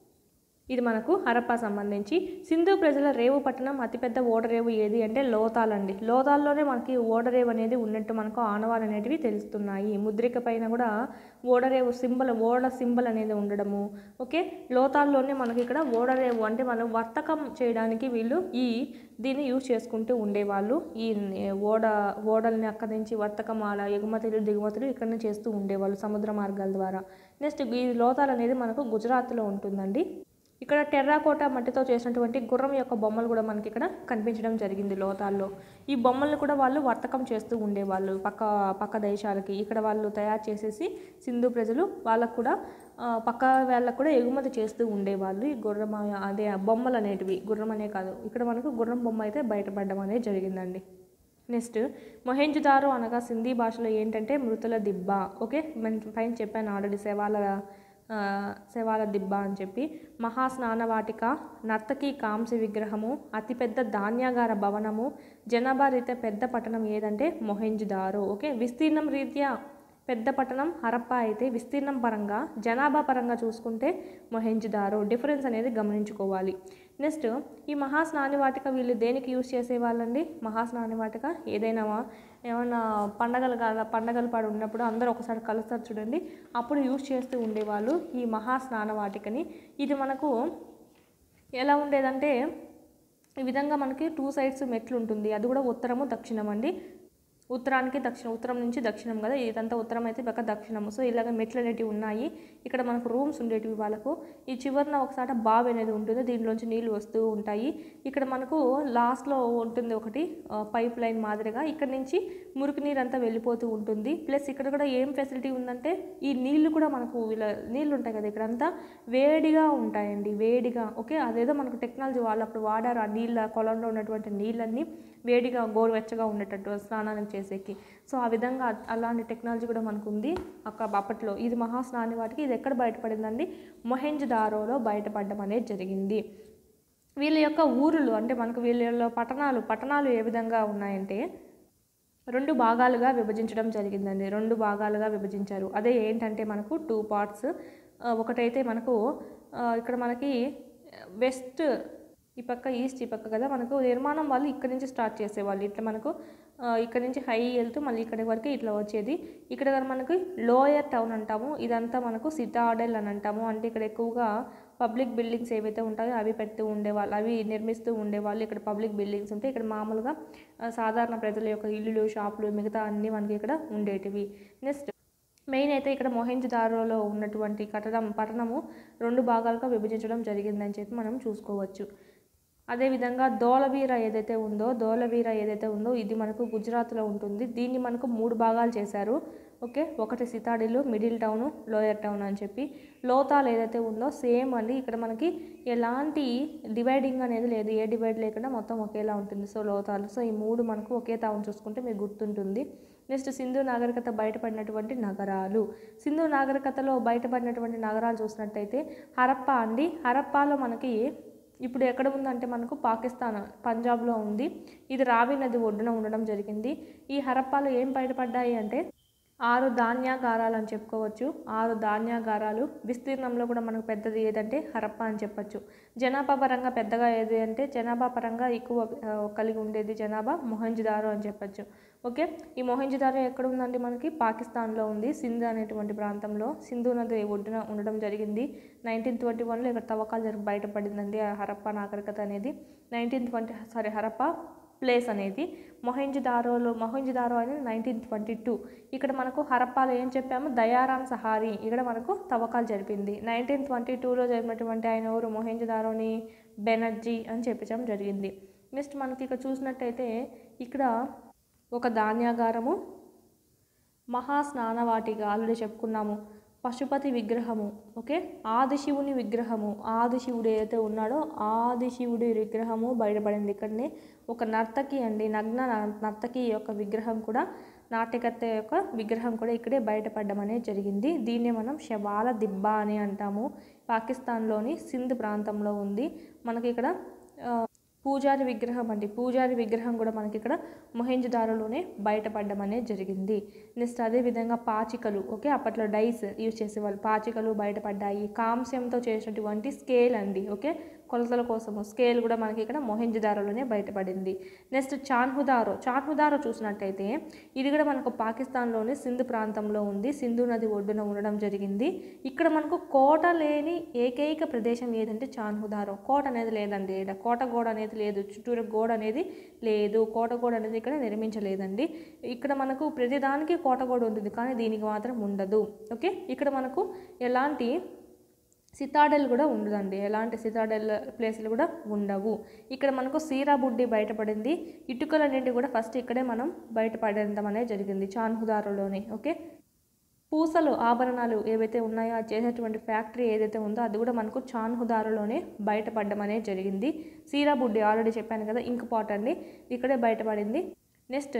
ఇది మనకు హరప్పా సంబంధించి సింధు ప్రజల రేవు పట్టణం అతిపెద్ద ఓడరేవు ఏది అంటే లోతాల్ అండి లోతాల్లోనే మనకి ఓడరేవు అనేది ఉన్నట్టు మనకు ఆనవాలు అనేటివి తెలుస్తున్నాయి ముద్రిక పైన కూడా ఓడరేవు సింబల్ ఓడ సింబల్ అనేది ఉండడము ఓకే లోతాల్లోనే మనకి ఇక్కడ ఓడరేవు అంటే మనం వర్తకం చేయడానికి వీళ్ళు ఈ దీన్ని యూజ్ చేసుకుంటూ ఉండేవాళ్ళు ఈ ఓడ ఓడల్ని అక్కడి నుంచి వర్తకం అలా ఎగుమతులు దిగుమతులు ఇక్కడ నుంచి చేస్తూ ఉండేవాళ్ళు సముద్ర మార్గాల ద్వారా నెక్స్ట్ ఈ లోతాల్ అనేది మనకు గుజరాత్లో ఉంటుందండి ఇక్కడ టెర్రాకోట మట్టితో చేసినటువంటి గుర్రం యొక్క బొమ్మలు కూడా మనకి ఇక్కడ కనిపించడం జరిగింది లోతాల్లో ఈ బొమ్మలను కూడా వాళ్ళు వర్తకం చేస్తూ ఉండేవాళ్ళు పక్క పక్క దేశాలకి ఇక్కడ వాళ్ళు తయారు చేసేసి సింధు ప్రజలు వాళ్ళకు కూడా ఆ, పక్క వాళ్ళకు కూడా ఎగుమతి చేస్తూ ఉండేవాళ్ళు ఈ గుర్రం అదే ఆ బొమ్మలు అనేటివి గుర్రం అనే కాదు ఇక్కడ మనకు గుర్రం బొమ్మ అయితే బయటపడడం అనేది జరిగిందండి నెక్స్ట్ మొహెంజుదారో అనగా సింధీ భాషలో ఏంటంటే మృతుల దిబ్బ ఓకే మన పైన చెప్పాను ఆల్రెడీ శవాల ఆ, శవాల దిబ్బ అని చెప్పి మహాస్నానవాటిక నర్తకి కాంస్య విగ్రహము అతిపెద్ద ధాన్యాగార భవనము జనాభా రీత్యా పెద్ద పట్టణం ఏదంటే మొహెంజుదారో ఓకే విస్తీర్ణం రీత్యా పెద్ద పట్టణం హరప్ప అయితే విస్తీర్ణం పరంగా జనాభా పరంగా చూసుకుంటే మొహెంజుదారో డిఫరెన్స్ అనేది గమనించుకోవాలి నెక్స్ట్ ఈ మహాస్నాని వాటిక వీళ్ళు దేనికి యూజ్ చేసేవాళ్ళండి మహాస్నాని వాటిక ఏదైనా ఏమైనా పండగలు కాదా పండగలు పాడు ఉన్నప్పుడు అందరూ ఒకసారి కలుస్తారు చూడండి అప్పుడు యూజ్ చేస్తూ ఉండేవాళ్ళు ఈ మహాస్నాన వాటికని ఇది మనకు ఎలా ఉండేదంటే ఈ విధంగా మనకి టూ సైడ్స్ మెట్లు ఉంటుంది అది కూడా ఉత్తరము దక్షిణం అండి ఉత్తరానికి దక్షిణం ఉత్తరం నుంచి దక్షిణం కదా ఇదంతా ఉత్తరం అయితే పక్క దక్షిణం సో ఇలాగ మెట్లు అనేటివి ఉన్నాయి ఇక్కడ మనకు రూమ్స్ ఉండేటివి వాళ్ళకు ఈ చివరిన ఒకసారి బావి అనేది ఉంటుంది దీంట్లోంచి నీళ్లు వస్తూ ఉంటాయి ఇక్కడ మనకు లాస్ట్లో ఉంటుంది ఒకటి పైప్ లైన్ మాదిరిగా ఇక్కడ నుంచి మురికి నీరు అంతా వెళ్ళిపోతూ ఉంటుంది ప్లస్ ఇక్కడ కూడా ఏం ఫెసిలిటీ ఉందంటే ఈ నీళ్లు కూడా మనకు వీళ్ళ నీళ్లు ఉంటాయి కదా ఇక్కడ అంతా వేడిగా ఉంటాయండి వేడిగా ఓకే అదేదో మనకు టెక్నాలజీ వాళ్ళు అప్పుడు వాడారు ఆ నీళ్ళ కొలంలో ఉన్నటువంటి నీళ్ళన్నీ వేడిగా గోరువెచ్చగా ఉండేటట్టు స్నానానికి చేసేకి సో ఆ విధంగా అ- అలాంటి టెక్నాలజీ కూడా మనకు ఉంది అక్క అప్పట్లో ఇది మహాస్నాని వాటికి ఇది ఎక్కడ బయటపడిందండి మొహెంజదారోలో బయటపడడం అనేది జరిగింది వీళ్ళ యొక్క ఊరులు అంటే మనకు వీళ్ళ పట్టణాలు పట్టణాలు ఏ విధంగా ఉన్నాయంటే రెండు భాగాలుగా విభజించడం జరిగిందండి రెండు భాగాలుగా విభజించారు అదే ఏంటంటే మనకు టూ పార్ట్స్ ఒకటైతే మనకు ఆ, ఇక్కడ మనకి వెస్ట్ ఈ పక్క ఈస్ట్ ఈ పక్క కదా మనకు నిర్మాణం వాళ్ళు ఇక్కడ నుంచి స్టార్ట్ చేసేవాళ్ళు ఇట్లా మనకు ఆ, ఇక్కడ నుంచి హై వెళ్తూ మళ్ళీ ఇక్కడి వరకు ఇట్లా వచ్చేది ఇక్కడ కనుక మనకి లోయర్ టౌన్ అంటాము ఇదంతా మనకు సిటాడెల్ అని అంటాము అంటే ఇక్కడ ఎక్కువగా పబ్లిక్ బిల్డింగ్స్ ఏవైతే ఉంటాయో అవి పెడుతూ ఉండేవాళ్ళు అవి నిర్మిస్తూ ఉండేవాళ్ళు ఇక్కడ పబ్లిక్ బిల్డింగ్స్ ఉంటాయి ఇక్కడ మామూలుగా ఆ, సాధారణ ప్రజల యొక్క ఇల్లులు షాపులు మిగతా అన్నీ మనకి ఇక్కడ ఉండేటివి నెక్స్ట్ మెయిన్ అయితే ఇక్కడ మొహెంజదారోలో ఉన్నటువంటి కట్టడం పట్టణము రెండు భాగాలుగా విభజించడం జరిగిందని చెప్పి మనం చూసుకోవచ్చు అదేవిధంగా ధోలవీర ఏదైతే ఉందో ధోలవీర ఏదైతే ఉందో ఇది మనకు గుజరాత్లో ఉంటుంది దీన్ని మనకు మూడు భాగాలు చేశారు ఓకే ఒకటి సితాడిలు మిడిల్ టౌన్ లోయర్ టౌన్ అని చెప్పి లోతాల్ ఏదైతే ఉందో సేమ్ అండి ఇక్కడ మనకి ఎలాంటి డివైడింగ్ అనేది లేదు ఏ డివైడ్ లేకుండా మొత్తం ఒకేలా ఉంటుంది సో లోతాలు సో ఈ మూడు మనకు ఒకే టౌన్ చూసుకుంటే మీకు గుర్తుంటుంది నెక్స్ట్ సింధు నాగరికత బయటపడినటువంటి నగరాలు సింధు నాగరికతలో బయటపడినటువంటి నగరాలు చూసినట్టయితే హరప్ప అండి హరప్పాలో మనకి ఇప్పుడు ఎక్కడ ఉందంటే మనకు పాకిస్తాన్ పంజాబ్లో ఉంది ఇది రావి నది ఒడ్డున ఉండడం జరిగింది ఈ హరప్పాలో ఏం బయటపడ్డాయి అంటే ఆరు ధాన్యాగారాలు అని చెప్పుకోవచ్చు ఆరు ధాన్యాగారాలు విస్తీర్ణంలో కూడా మనకు పెద్దది ఏదంటే హరప్ప అని చెప్పొచ్చు జనాభా పరంగా పెద్దగా ఏది అంటే జనాభా పరంగా ఎక్కువ ఆ, కలిగి ఉండేది జనాభా మొహంజదారో అని చెప్పొచ్చు ఓకే ఈ మొహంజదారో ఎక్కడ ఉందండి మనకి పాకిస్తాన్లో ఉంది సింధ్ అనేటువంటి ప్రాంతంలో సింధు నది ఒడ్డున ఉండడం జరిగింది నైన్టీన్ ట్వంటీ వన్లో ఇక్కడ తవ్వకాలు జరిగి బయటపడిందండి ఆ హరప్ప నాగరికత అనేది nineteen twenty sorry Harappa place అనేది మొహెంజదారోలో మొహెంజదారో అనేది నైన్టీన్ ట్వంటీ టూ ఇక్కడ మనకు హరప్పాలో ఏం చెప్పాము దయారాం సహారి ఇక్కడ మనకు తవ్వకాలు జరిపింది నైన్టీన్ ట్వంటీ టూలో జరిగినటువంటి ఆయన ఎవరు మొహెంజదారోని బెనర్జీ అని చెప్పించడం జరిగింది నెక్స్ట్ మనకి ఇక్కడ చూసినట్టయితే ఇక్కడ ఒక ధాన్యాగారము మహాస్నానవాటిగా ఆల్రెడీ చెప్పుకున్నాము పశుపతి విగ్రహము ఓకే ఆదిశివుని విగ్రహము ఆదిశివుడు ఏదైతే ఉన్నాడో ఆదిశివుడి విగ్రహము బయటపడింది ఇక్కడనే ఒక నర్తకి అండి నగ్న న- నర్తకి యొక్క విగ్రహం కూడా నాట్యకర్త యొక్క విగ్రహం కూడా ఇక్కడే బయటపడడం అనేది జరిగింది దీన్నే మనం శవాల దిబ్బ అని అంటాము పాకిస్తాన్లోని సింధ్ ప్రాంతంలో ఉంది మనకి ఇక్కడ ఆ, పూజారి విగ్రహం అండి పూజారి విగ్రహం కూడా మనకి ఇక్కడ మొహెంజదారోలోనే బయటపడడం అనేది జరిగింది నెక్స్ట్ అదేవిధంగా పాచికలు ఓకే అప్పట్లో డైస్ యూజ్ చేసేవాళ్ళు పాచికలు బయటపడ్డాయి కాంస్యంతో చేసినటువంటి స్కేల్ అండి ఓకే కొలతల కోసము స్కేల్ కూడా మనకి ఇక్కడ మొహెంజదారోలోనే బయటపడింది నెక్స్ట్ చాన్హుదారో చాన్హుదారో చూసినట్టయితే ఇది కూడా మనకు పాకిస్తాన్లోని సింధు ప్రాంతంలో ఉంది సింధు నది ఒడ్డున ఉండడం జరిగింది ఇక్కడ మనకు కోట లేని ఏకైక ప్రదేశం ఏదంటే చాన్హుదారో కోట అనేది లేదండి ఇక్కడ కోట గోడ అనేది లేదు చుట్టూరు గోడ అనేది లేదు కోట గోడ అనేది ఇక్కడ నిర్మించలేదండి ఇక్కడ మనకు ప్రతిదానికి కోట గోడ ఉంటుంది కానీ దీనికి మాత్రం ఉండదు ఓకే ఇక్కడ మనకు ఎలాంటి సితాడెల్ కూడా ఉండదండి ఎలాంటి సితాడెల్ ప్లేసులు కూడా ఉండవు ఇక్కడ మనకు సీరా బుడ్డి బయటపడింది ఇటుకలన్నింటి కూడా ఫస్ట్ ఇక్కడే మనం బయటపడడం అనేది జరిగింది చాన్హుదారులోని ఓకే పూసలు ఆభరణాలు ఏవైతే ఉన్నాయో అది చేసేటువంటి ఫ్యాక్టరీ ఏదైతే ఉందో అది కూడా మనకు చాన్హుదారులోనే బయటపడడం అనేది జరిగింది సీరా బుడ్డి ఆల్రెడీ చెప్పాను కదా ఇంక్ పాట్ అండి ఇక్కడే బయటపడింది నెక్స్ట్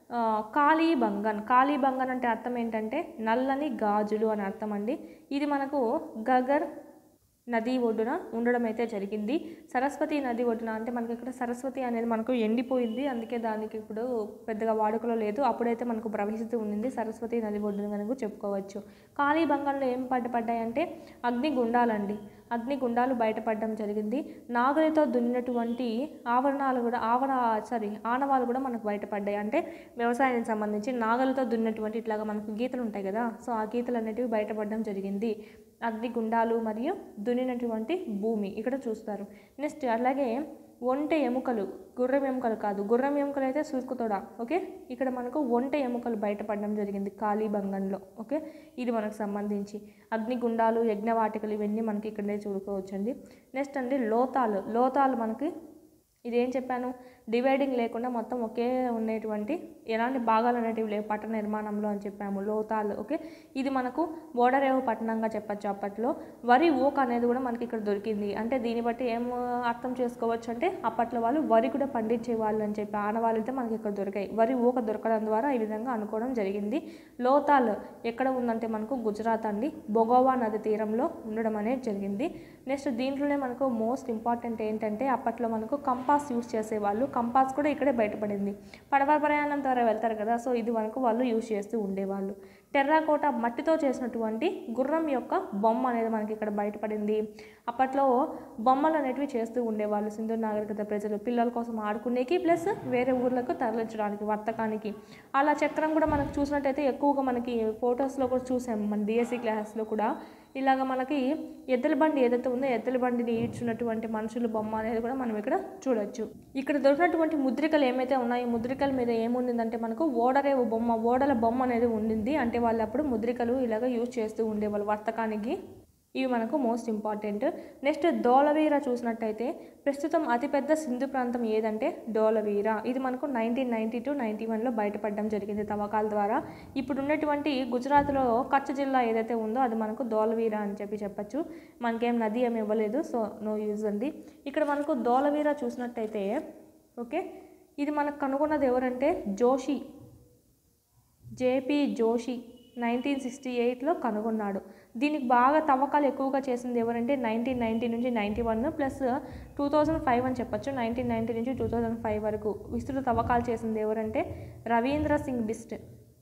ఆ, కాళీబంగన్ కాళీబంగన్ అంటే అర్థం ఏంటంటే నల్లని గాజులు అని అర్థం అండి ఇది మనకు గగర్ నది ఒడ్డున ఉండడం అయితే జరిగింది సరస్వతి నది ఒడ్డున అంటే మనకి ఇక్కడ సరస్వతి అనేది మనకు ఎండిపోయింది అందుకే దానికి ఇప్పుడు పెద్దగా వాడుకలో లేదు అప్పుడైతే మనకు ప్రవహిస్తూ ఉండింది సరస్వతి నది ఒడ్డున కనుక చెప్పుకోవచ్చు కాళీబంగంలో ఏం పడ్డపడ్డాయంటే అగ్నిగుండాలండి అగ్నిగుండాలు బయటపడడం జరిగింది నాగలితో దున్నినటువంటి ఆవరణాలు కూడా ఆవర సారీ ఆనవాలు కూడా మనకు బయటపడ్డాయి అంటే వ్యవసాయానికి సంబంధించి నాగలతో దున్నినటువంటి ఇట్లాగా మనకు గీతలు ఉంటాయి కదా సో ఆ గీతలు అనేటివి బయటపడడం జరిగింది అగ్నిగుండాలు మరియు దున్నినటువంటి భూమి ఇక్కడ చూస్తారు నెక్స్ట్ అలాగే ఒంటె ఎముకలు గుర్రం ఎముకలు కాదు గుర్రం ఎముకలు అయితే సురుకుతోడ ఓకే ఇక్కడ మనకు ఒంటె ఎముకలు బయటపడడం జరిగింది కాళీబంగంలో ఓకే ఇది మనకు సంబంధించి అగ్నిగుండాలు యజ్ఞవాటికలు ఇవన్నీ మనకి ఇక్కడే చూడుకోవచ్చండి నెక్స్ట్ అండి లోతాలు లోతాలు మనకి ఇదేం చెప్పాను డివైడింగ్ లేకుండా మొత్తం ఒకే ఉండేటువంటి ఎలాంటి భాగాలు అనేటివి లేవు పట్టణ నిర్మాణంలో అని చెప్పాము లోతాలు ఓకే ఇది మనకు బోడరేవు పట్టణంగా చెప్పచ్చు అప్పట్లో వరి ఊక అనేది కూడా మనకి ఇక్కడ దొరికింది అంటే దీన్ని బట్టి ఏం అర్థం చేసుకోవచ్చు అంటే అప్పట్లో వాళ్ళు వరి కూడా పండించే వాళ్ళు అని చెప్పి ఆనవాళ్ళు అయితే మనకి ఇక్కడ దొరికాయి వరి ఊక దొరకడం ద్వారా ఈ విధంగా అనుకోవడం జరిగింది లోతాల్ ఎక్కడ ఉందంటే మనకు గుజరాత్ అండి బొగోవా నది తీరంలో ఉండడం అనేది జరిగింది నెక్స్ట్ దీంట్లోనే మనకు మోస్ట్ ఇంపార్టెంట్ ఏంటంటే అప్పట్లో మనకు కంపాస్ యూస్ చేసేవాళ్ళు కంపాస్ కూడా ఇక్కడే బయటపడింది పడవ ప్రయాణం ద్వారా వెళ్తారు కదా సో ఇది మనకు వాళ్ళు యూజ్ చేస్తూ ఉండేవాళ్ళు టెర్రాకోట మట్టితో చేసినటువంటి గుర్రం యొక్క బొమ్మ అనేది మనకి ఇక్కడ బయటపడింది అప్పట్లో బొమ్మలు అనేటివి చేస్తూ ఉండేవాళ్ళు సింధు నాగరికత ప్రజలు పిల్లల కోసం ఆడుకునేకి ప్లస్ వేరే ఊర్లకు తరలించడానికి వర్తకానికి అలా చక్రం కూడా మనకు చూసినట్టయితే ఎక్కువగా మనకి ఫొటోస్లో కూడా చూసాం మన డిఎస్సి క్లాస్లో కూడా ఇలాగ మనకి ఎద్దుల బండి ఏదైతే ఉందో ఎద్దుల బండిని ఈడ్చున్నటువంటి మనుషుల బొమ్మ అనేది కూడా మనం ఇక్కడ చూడొచ్చు ఇక్కడ దొరికినటువంటి ముద్రికలు ఏమైతే ఉన్నాయో ముద్రికల మీద ఏముండిందంటే మనకు ఓడరేవు బొమ్మ ఓడల బొమ్మ అనేది ఉండింది అంటే వాళ్ళు అప్పుడు ముద్రికలు ఇలాగ యూజ్ చేస్తూ ఉండేవాళ్ళు వర్తకానికి ఇవి మనకు మోస్ట్ ఇంపార్టెంట్ నెక్స్ట్ ధోలవీర చూసినట్టయితే ప్రస్తుతం అతిపెద్ద సింధు ప్రాంతం ఏదంటే ధోలవీర ఇది మనకు నైన్టీన్ నైన్టీ టు నైన్టీ వన్లో బయటపడడం జరిగింది తవ్వకాల ద్వారా ఇప్పుడు ఉన్నటువంటి గుజరాత్లో కచ్ జిల్లా ఏదైతే ఉందో అది మనకు ధోలవీర అని చెప్పి చెప్పచ్చు మనకేం నది ఏమి ఇవ్వలేదు సో నో యూజ్ అండి ఇక్కడ మనకు ధోలవీర చూసినట్టయితే ఓకే ఇది మనకు కనుగొన్నది ఎవరంటే Joshi JP Joshi nineteen sixty ఎయిట్లో కనుగొన్నాడు దీనికి బాగా తవ్వకాలు ఎక్కువగా చేసింది ఎవరంటే నైన్టీన్ నైన్టీ నుంచి ninety one plus two thousand five అని చెప్పొచ్చు నైన్టీన్ నైన్టీ నుంచి టూ థౌజండ్ ఫైవ్ వరకు విస్తృత తవ్వకాలు చేసింది ఎవరంటే రవీంద్ర సింగ్ బిస్ట్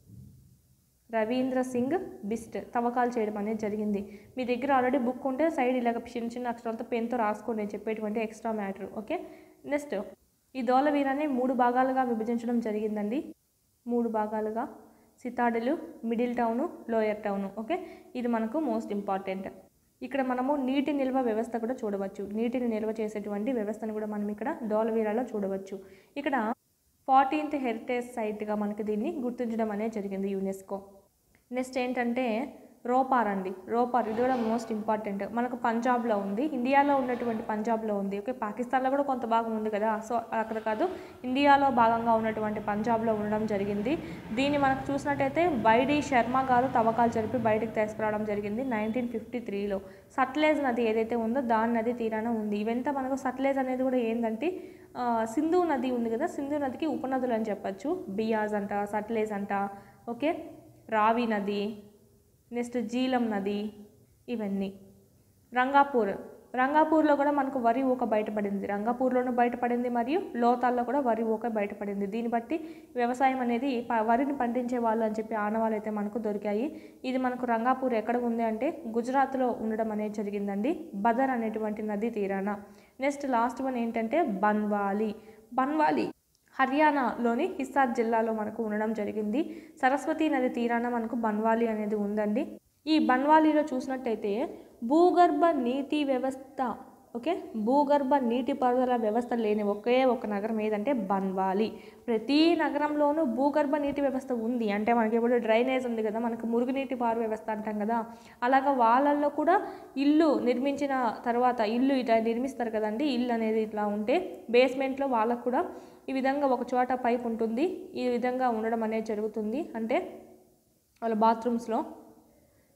రవీంద్ర సింగ్ బిస్ట్ తవ్వకాలు చేయడం అనేది జరిగింది మీ దగ్గర ఆల్రెడీ బుక్ ఉంటే సైడ్ ఇలాగ చిన్న చిన్న అక్షరాలతో పెన్తో రాసుకోండి నేను చెప్పేటువంటి ఎక్స్ట్రా మ్యాటర్ ఓకే నెక్స్ట్ ఈ దోలవీరాన్ని మూడు భాగాలుగా విభజించడం జరిగిందండి మూడు భాగాలుగా సితాడలు middle town lower town okay ఇది మనకు మోస్ట్ ఇంపార్టెంట్ ఇక్కడ మనము నీటి నిల్వ వ్యవస్థ కూడా చూడవచ్చు నీటిని నిల్వ చేసేటువంటి వ్యవస్థను కూడా మనం ఇక్కడ డోలవీరాలో చూడవచ్చు ఇక్కడ ఫార్టీన్త్ హెరిటేజ్ సైట్గా మనకి దీన్ని గుర్తించడం అనేది జరిగింది యునెస్కో నెక్స్ట్ ఏంటంటే రోపార్ అండి రోపార్ ఇది కూడా మోస్ట్ ఇంపార్టెంట్ మనకు పంజాబ్లో ఉంది ఇండియాలో ఉన్నటువంటి పంజాబ్లో ఉంది ఓకే పాకిస్తాన్లో కూడా కొంత భాగం ఉంది కదా సో అక్కడ కాదు ఇండియాలో భాగంగా ఉన్నటువంటి పంజాబ్లో ఉండడం జరిగింది దీన్ని మనకు చూసినట్టయితే వైడి శర్మ గారు తవ్వకాలు జరిపి బయటకు తీసుకురావడం జరిగింది నైన్టీన్ ఫిఫ్టీ త్రీలో సట్లేజ్ నది ఏదైతే ఉందో దాని నది తీరాన ఉంది ఇవంతా మనకు సట్లేజ్ అనేది కూడా ఏంటంటే ఆ, సింధు నది ఉంది కదా సింధు నదికి ఉపనదులు అని చెప్పచ్చు బియాజ్ అంట సట్లేజ్ అంట ఓకే రావి నది నెక్స్ట్ జీలం నది ఇవన్నీ రంగాపూర్ రంగాపూర్లో కూడా మనకు వరి ఊక బయటపడింది రంగాపూర్లోనూ బయటపడింది మరియు లోతాల్లో కూడా వరి ఊక బయటపడింది దీన్ని బట్టి వ్యవసాయం అనేది ప- వరిని పండించే వాళ్ళు అని చెప్పి ఆనవాళ్ళు అయితే మనకు దొరికాయి ఇది మనకు రంగాపూర్ ఎక్కడ ఉంది అంటే గుజరాత్లో ఉండడం అనేది జరిగిందండి బదర్ అనేటువంటి నది తీరాన నెక్స్ట్ లాస్ట్ వన్ ఏంటంటే బన్వాలి బన్వాలి హర్యానాలోని హిసార్ జిల్లాలో మనకు ఉండడం జరిగింది సరస్వతి నది తీరాన మనకు బన్వాలి అనేది ఉందండి ఈ బన్వాలీలో చూసినట్టయితే భూగర్భ నీటి వ్యవస్థ ఓకే భూగర్భ నీటి పారుదల వ్యవస్థ లేని ఒకే ఒక నగరం ఏదంటే బన్వాలి ప్రతి నగరంలోనూ భూగర్భ నీటి వ్యవస్థ ఉంది అంటే మనకి ఇప్పుడు డ్రైనేజ్ ఉంది కదా మనకు మురుగునీటి పారు వ్యవస్థ అంటాం కదా అలాగా వాళ్ళల్లో కూడా ఇల్లు నిర్మించిన తర్వాత ఇల్లు ఇట్లా నిర్మిస్తారు కదండి ఇల్లు అనేది ఇట్లా ఉంటే బేస్మెంట్లో వాళ్ళకు కూడా ఈ విధంగా ఒక చోట పైప్ ఉంటుంది ఈ విధంగా ఉండడం అనేది జరుగుతుంది అంటే వాళ్ళ బాత్రూమ్స్లో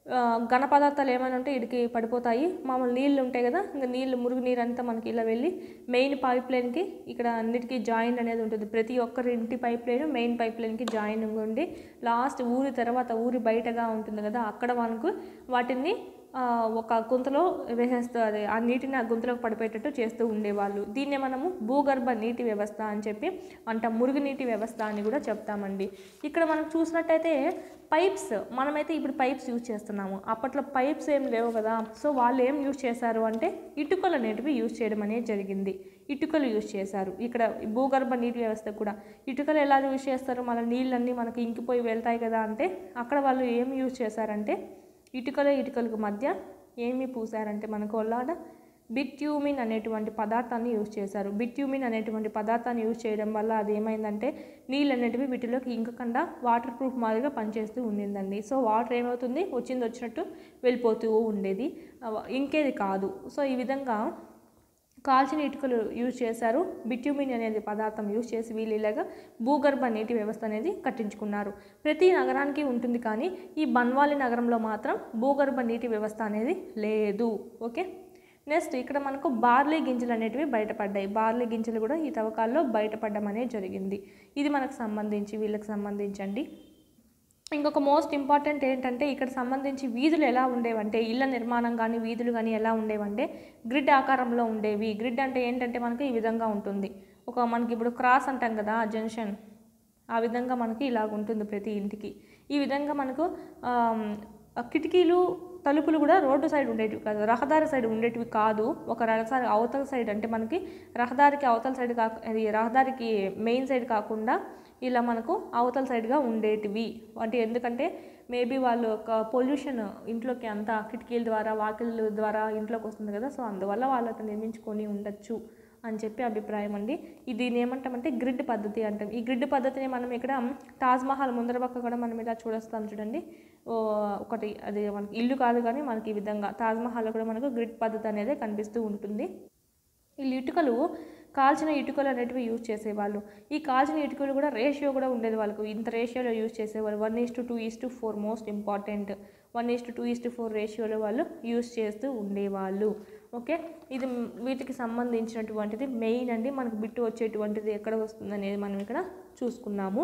ఆ, ఘన పదార్థాలు ఏమైనా ఉంటే ఇడికి పడిపోతాయి మామూలు నీళ్ళు ఉంటాయి కదా ఇంకా నీళ్ళు మురుగు నీరు అంతా మనకి ఇలా వెళ్ళి మెయిన్ పైప్ లైన్కి ఇక్కడ అన్నిటికీ జాయిన్ అనేది ఉంటుంది ప్రతి ఒక్కరి ఇంటి పైప్ లైన్ మెయిన్ పైప్ లైన్కి జాయిన్ ఉండి లాస్ట్ ఊరి తర్వాత ఊరి బయటగా ఉంటుంది కదా అక్కడ మనకు వాటిని ఆ, ఒక గుంతలో వేసేస్తూ అదే ఆ నీటిని ఆ గుంతలోకి పడిపోయేటట్టు చేస్తూ ఉండేవాళ్ళు దీన్నే మనము భూగర్భ నీటి వ్యవస్థ అని చెప్పి అంట మురుగునీటి వ్యవస్థ అని కూడా చెప్తామండి ఇక్కడ మనం చూసినట్టయితే పైప్స్ మనమైతే ఇప్పుడు పైప్స్ యూజ్ చేస్తున్నాము అప్పట్లో పైప్స్ ఏం లేవు కదా సో వాళ్ళు ఏం యూజ్ చేశారు అంటే ఇటుకలు అనేటివి యూజ్ చేయడం అనేది జరిగింది ఇటుకలు యూజ్ చేశారు ఇక్కడ ఈ భూగర్భ నీటి వ్యవస్థ కూడా ఇటుకలు ఎలా యూజ్ చేస్తారు మన నీళ్ళన్నీ మనకి ఇంకిపోయి వెళ్తాయి కదా అంటే అక్కడ వాళ్ళు ఏం యూజ్ చేశారంటే ఇటుకల ఇటుకలకు మధ్య ఏమి పూసారంటే మనకు ఒళ్ళాడ బిట్యూమిన్ అనేటువంటి పదార్థాన్ని యూజ్ చేశారు బిట్యూమిన్ అనేటువంటి పదార్థాన్ని యూజ్ చేయడం వల్ల అది ఏమైందంటే నీళ్ళు అనేటివి వీటిలోకి ఇంకకుండా వాటర్ ప్రూఫ్ మాదిరిగా పనిచేస్తూ ఉండిందండి సో వాటర్ ఏమవుతుంది వచ్చింది వచ్చినట్టు వెళ్ళిపోతూ ఉండేది అవ- ఇంకేది కాదు సో ఈ విధంగా కాల్చిన ఇటుకలు యూజ్ చేశారు బిట్యూమిన్ అనేది పదార్థం యూజ్ చేసి వీళ్ళు ఇలాగా భూగర్భ నీటి వ్యవస్థ అనేది కట్టించుకున్నారు ప్రతి నగరానికి ఉంటుంది కానీ ఈ బన్వాలి నగరంలో మాత్రం భూగర్భ నీటి వ్యవస్థ అనేది లేదు ఓకే నెక్స్ట్ ఇక్కడ మనకు బార్లీ గింజలు అనేటివి బయటపడ్డాయి బార్లీ గింజలు కూడా ఈ తవ్వకాల్లో బయటపడడం అనేది జరిగింది ఇది మనకు సంబంధించి వీళ్ళకి సంబంధించండి ఇంకొక మోస్ట్ ఇంపార్టెంట్ ఏంటంటే ఇక్కడ సంబంధించి వీధులు ఎలా ఉండేవంటే ఇళ్ళ నిర్మాణం కానీ వీధులు కానీ ఎలా ఉండేవంటే గ్రిడ్ ఆకారంలో ఉండేవి గ్రిడ్ అంటే ఏంటంటే మనకి ఈ విధంగా ఉంటుంది ఒక మనకి ఇప్పుడు క్రాస్ అంటాం కదా జంక్షన్ ఆ విధంగా మనకి ఇలాగ ఉంటుంది ప్రతి ఇంటికి ఈ విధంగా మనకు ఆమ్, ఆ కిటికీలు తలుపులు కూడా రోడ్డు సైడ్ ఉండేటివి కాదు రహదారి సైడ్ ఉండేటివి కాదు ఒక రహదారి అవతల సైడ్ అంటే మనకి రహదారికి అవతల సైడ్ కాకు అది రహదారికి మెయిన్ సైడ్ కాకుండా ఇలా మనకు అవతల సైడ్గా ఉండేటివి అంటే ఎందుకంటే మేబీ వాళ్ళు ఒక పొల్యూషన్ ఇంట్లోకి అంతా కిటికీల ద్వారా వాకిళ్ళ ద్వారా ఇంట్లోకి వస్తుంది కదా సో అందువల్ల వాళ్ళు అట్లా నిర్మించుకొని ఉండొచ్చు అని చెప్పి అభిప్రాయం అండి ఇది దీన్ని ఏమంటామంటే గ్రిడ్ పద్ధతి అంటాం ఈ గ్రిడ్ పద్ధతిని మనం ఇక్కడ తాజ్మహల్ ముందర పక్క కూడా మనం ఇలా చూడొస్తాం చూడండి ఓ, ఒకటి అది మనకి ఇల్లు కాదు కానీ మనకి ఈ విధంగా తాజ్మహల్లో కూడా మనకు గ్రిడ్ పద్ధతి అనేది కనిపిస్తూ ఉంటుంది వీళ్ళు ఇటుకలు కాల్చిన ఇటుకలు అనేటివి యూజ్ చేసేవాళ్ళు ఈ కాల్చిన ఇటుకలు కూడా రేషియో కూడా ఉండేది వాళ్ళకు ఇంత రేషియోలో యూజ్ చేసేవాళ్ళు one is to two is to four most important one is to two is to four రేషియోలో వాళ్ళు యూజ్ చేస్తూ ఉండేవాళ్ళు ఓకే ఇది మ్- వీటికి సంబంధించినటువంటిది మెయిన్ అండి మనకు బిట్టు వచ్చేటువంటిది ఎక్కడ వస్తుంది అనేది మనం ఇక్కడ చూసుకున్నాము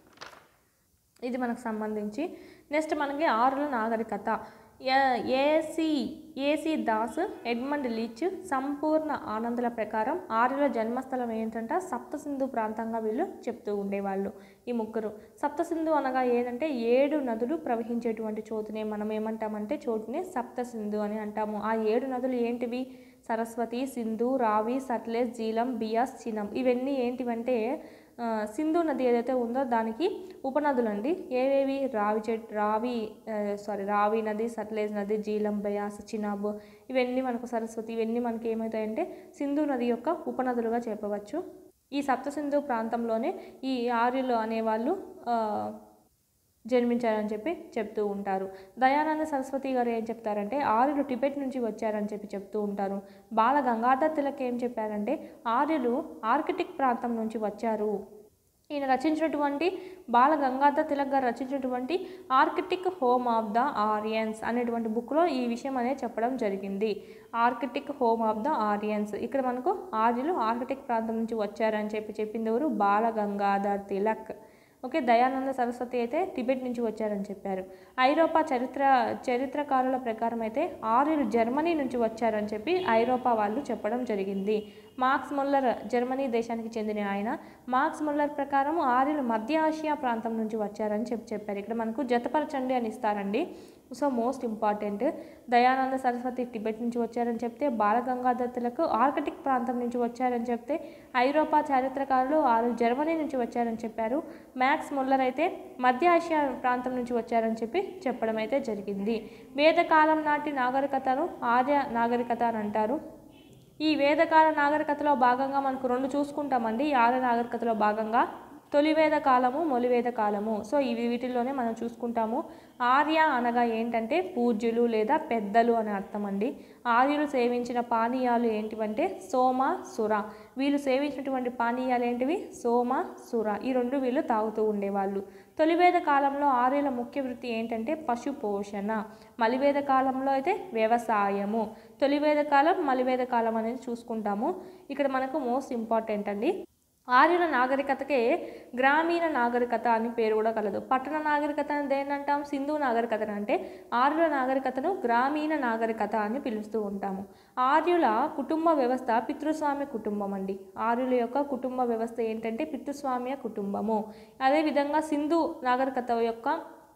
ఇది మనకు సంబంధించి నెక్స్ట్ మనకి ఆరుల నాగరికత ఏ- AC AC Das Edmund Leach Sampurna ఆనందుల ప్రకారం ఆర్యుల జన్మస్థలం ఏంటంట సప్తసింధు ప్రాంతంగా వీళ్ళు చెప్తూ ఉండేవాళ్ళు ఈ ముగ్గురు సప్తసింధు అనగా ఏంటంటే ఏడు నదులు ప్రవహించేటువంటి చోటునే మనం ఏమంటామంటే చోటునే సప్తసింధు అని అంటాము ఆ ఏడు నదులు ఏంటివి సరస్వతి సింధు రావి సట్లెజ్ జీలం బియాస్ చినం ఇవన్నీ ఏంటివంటే ఆ, సింధు నది ఏదైతే ఉందో దానికి ఉపనదులు అండి ఏవేవి రావి చెట్ రావి సారీ రావి నది సట్లేజ్ నది జీలం బయాస్ చినాబ్ ఇవన్నీ మనకు సరస్వతి ఇవన్నీ మనకి ఏమవుతాయంటే సింధు నది యొక్క ఉపనదులుగా చెప్పవచ్చు ఈ సప్త సింధు ప్రాంతంలోనే ఈ ఆర్యులు అనేవాళ్ళు ఆ, జన్మించారని చెప్పి చెప్తూ ఉంటారు దయానంద సరస్వతి గారు ఏం చెప్తారంటే ఆర్యులు టిబెట్ నుంచి వచ్చారని చెప్పి చెప్తూ ఉంటారు బాల గంగాధర్ తిలక్ ఏం చెప్పారంటే ఆర్యులు ఆర్కిటిక్ ప్రాంతం నుంచి వచ్చారు ఈయన రచించినటువంటి బాల గంగాధర్ తిలక్ గారు రచించినటువంటి Arctic home of the Aryans అనేటువంటి బుక్లో ఈ విషయం అనేది చెప్పడం జరిగింది Arctic home of the Aryans ఇక్కడ మనకు ఆర్యులు ఆర్కిటిక్ ప్రాంతం నుంచి వచ్చారని చెప్పి చెప్పింది ఎవరు బాల గంగాధర్ తిలక్ ఓకే దయానంద సరస్వతి అయితే టిబెట్ నుంచి వచ్చారని చెప్పారు ఐరోపా చరిత్ర చరిత్రకారుల ప్రకారం అయితే ఆర్యులు జర్మనీ నుంచి వచ్చారని చెప్పి ఐరోపా వాళ్ళు చెప్పడం జరిగింది మార్క్స్ ముల్లర్ జర్మనీ దేశానికి చెందిన ఆయన మార్క్స్ ముల్లర్ ప్రకారం ఆర్యులు మధ్య ఆసియా ప్రాంతం నుంచి వచ్చారని చెప్పి చెప్పారు ఇక్కడ మనకు జతపరచండి అని ఇస్తారండి so most important Dayananda Saraswati Tibet నుంచి వచ్చారని చెప్తే బాలగంగాధత్తులకు ఆర్కిటిక్ ప్రాంతం నుంచి వచ్చారని చెప్తే ఐరోపా చారిత్రకారులు ఆరు జర్మనీ నుంచి వచ్చారని చెప్పారు మ్యాక్స్ ముల్లర్ అయితే మధ్య ఆసియా ప్రాంతం నుంచి వచ్చారని చెప్పి చెప్పడం అయితే జరిగింది వేదకాలం నాటి నాగరికతను ఆర్య నాగరికత అని అంటారు ఈ వేదకాల నాగరికతలో భాగంగా మనకు రెండు చూసుకుంటామండి ఈ ఆర్య నాగరికతలో భాగంగా తొలివేద కాలము మొలివేద కాలము సో ఇవి వీటిల్లోనే మనం చూసుకుంటాము ఆర్య అనగా ఏంటంటే పూజ్యులు లేదా పెద్దలు అని అర్థం అండి ఆర్యులు సేవించిన పానీయాలు ఏంటివంటే సోమ సుర వీళ్ళు సేవించినటువంటి పానీయాలు ఏంటివి సోమ సుర ఈ రెండు వీళ్ళు తాగుతూ ఉండేవాళ్ళు తొలివేద కాలంలో ఆర్యుల ముఖ్య వృత్తి ఏంటంటే పశు పోషణ మలివేద కాలంలో అయితే వ్యవసాయము తొలివేద కాలం మలివేద కాలం అనేది చూసుకుంటాము ఇక్కడ మనకు మోస్ట్ ఇంపార్టెంట్ అండి ఆర్యుల నాగరికతకే గ్రామీణ నాగరికత అని పేరు కూడా కలదు పట్టణ నాగరికత అని దేనంటాం సింధు నాగరికత అంటే ఆర్యుల నాగరికతను గ్రామీణ నాగరికత అని పిలుస్తూ ఉంటాము ఆర్యుల కుటుంబ వ్యవస్థ పితృస్వామ్య కుటుంబం అండి ఆర్యుల యొక్క కుటుంబ వ్యవస్థ ఏంటంటే పితృస్వామ్య కుటుంబము అదేవిధంగా సింధు నాగరికత యొక్క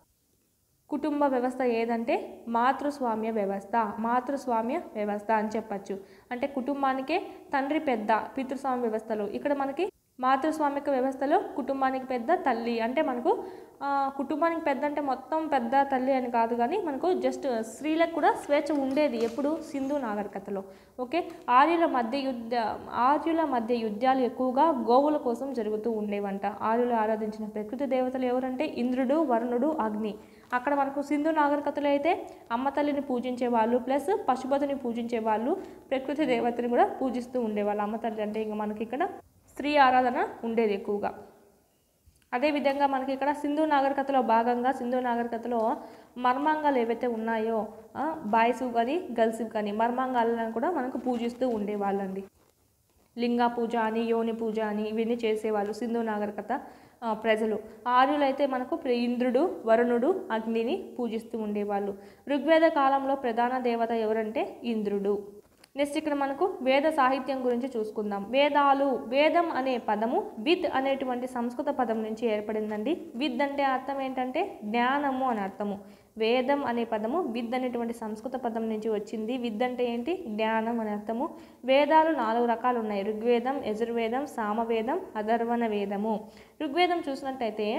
కుటుంబ వ్యవస్థ ఏదంటే మాతృస్వామ్య వ్యవస్థ మాతృస్వామ్య వ్యవస్థ అని చెప్పచ్చు అంటే కుటుంబానికే తండ్రి పెద్ద పితృస్వామ్య వ్యవస్థలో ఇక్కడ మనకి మాతృస్వామిక వ్యవస్థలో కుటుంబానికి పెద్ద తల్లి అంటే మనకు ఆ, కుటుంబానికి పెద్ద అంటే మొత్తం పెద్ద తల్లి అని కాదు కానీ మనకు జస్ట్ స్త్రీలకు కూడా స్వేచ్ఛ ఉండేది ఎప్పుడు సింధు నాగరికతలో ఓకే ఆర్యుల మధ్య యుద్ధ ఆర్యుల మధ్య యుద్ధాలు ఎక్కువగా గోవుల కోసం జరుగుతూ ఉండేవంట ఆర్యులు ఆరాధించిన ప్రకృతి దేవతలు ఎవరంటే ఇంద్రుడు వరుణుడు అగ్ని అక్కడ మనకు సింధు నాగరికతలో అయితే అమ్మ తల్లిని పూజించే వాళ్ళు ప్లస్ పశుపతిని పూజించే వాళ్ళు ప్రకృతి దేవతని కూడా పూజిస్తూ ఉండేవాళ్ళు అమ్మ తల్లి అంటే ఇంకా మనకి ఇక్కడ స్త్రీ ఆరాధన ఉండేది ఎక్కువగా అదేవిధంగా మనకి ఇక్కడ సింధు నాగరికతలో భాగంగా సింధు నాగరికతలో మర్మాంగాలు ఏవైతే ఉన్నాయో బాయ్స్ కానీ గర్ల్స్ కానీ మర్మాంగాలను కూడా మనకు పూజిస్తూ ఉండేవాళ్ళండి లింగ పూజ అని యోని పూజ అని ఇవన్నీ చేసేవాళ్ళు సింధు నాగరికత ఆ, ప్రజలు ఆర్యులైతే మనకు ప్ర- ఇంద్రుడు వరుణుడు అగ్నిని పూజిస్తూ ఉండేవాళ్ళు ఋగ్వేద కాలంలో ప్రధాన దేవత ఎవరంటే ఇంద్రుడు నెక్స్ట్ ఇక్కడ మనకు వేద సాహిత్యం గురించి చూసుకుందాం వేదాలు వేదం అనే పదము విద్ అనేటువంటి సంస్కృత పదం నుంచి ఏర్పడిందండి విద్ అంటే అర్థం ఏంటంటే జ్ఞానము అని అర్థము వేదం అనే పదము విద్ అనేటువంటి సంస్కృత పదం నుంచి వచ్చింది విద్ అంటే ఏంటి జ్ఞానం అని అర్థము వేదాలు నాలుగు రకాలు ఉన్నాయి ఋగ్వేదం యజుర్వేదం సామవేదం అధర్వణ వేదము ఋగ్వేదం చూసినట్టయితే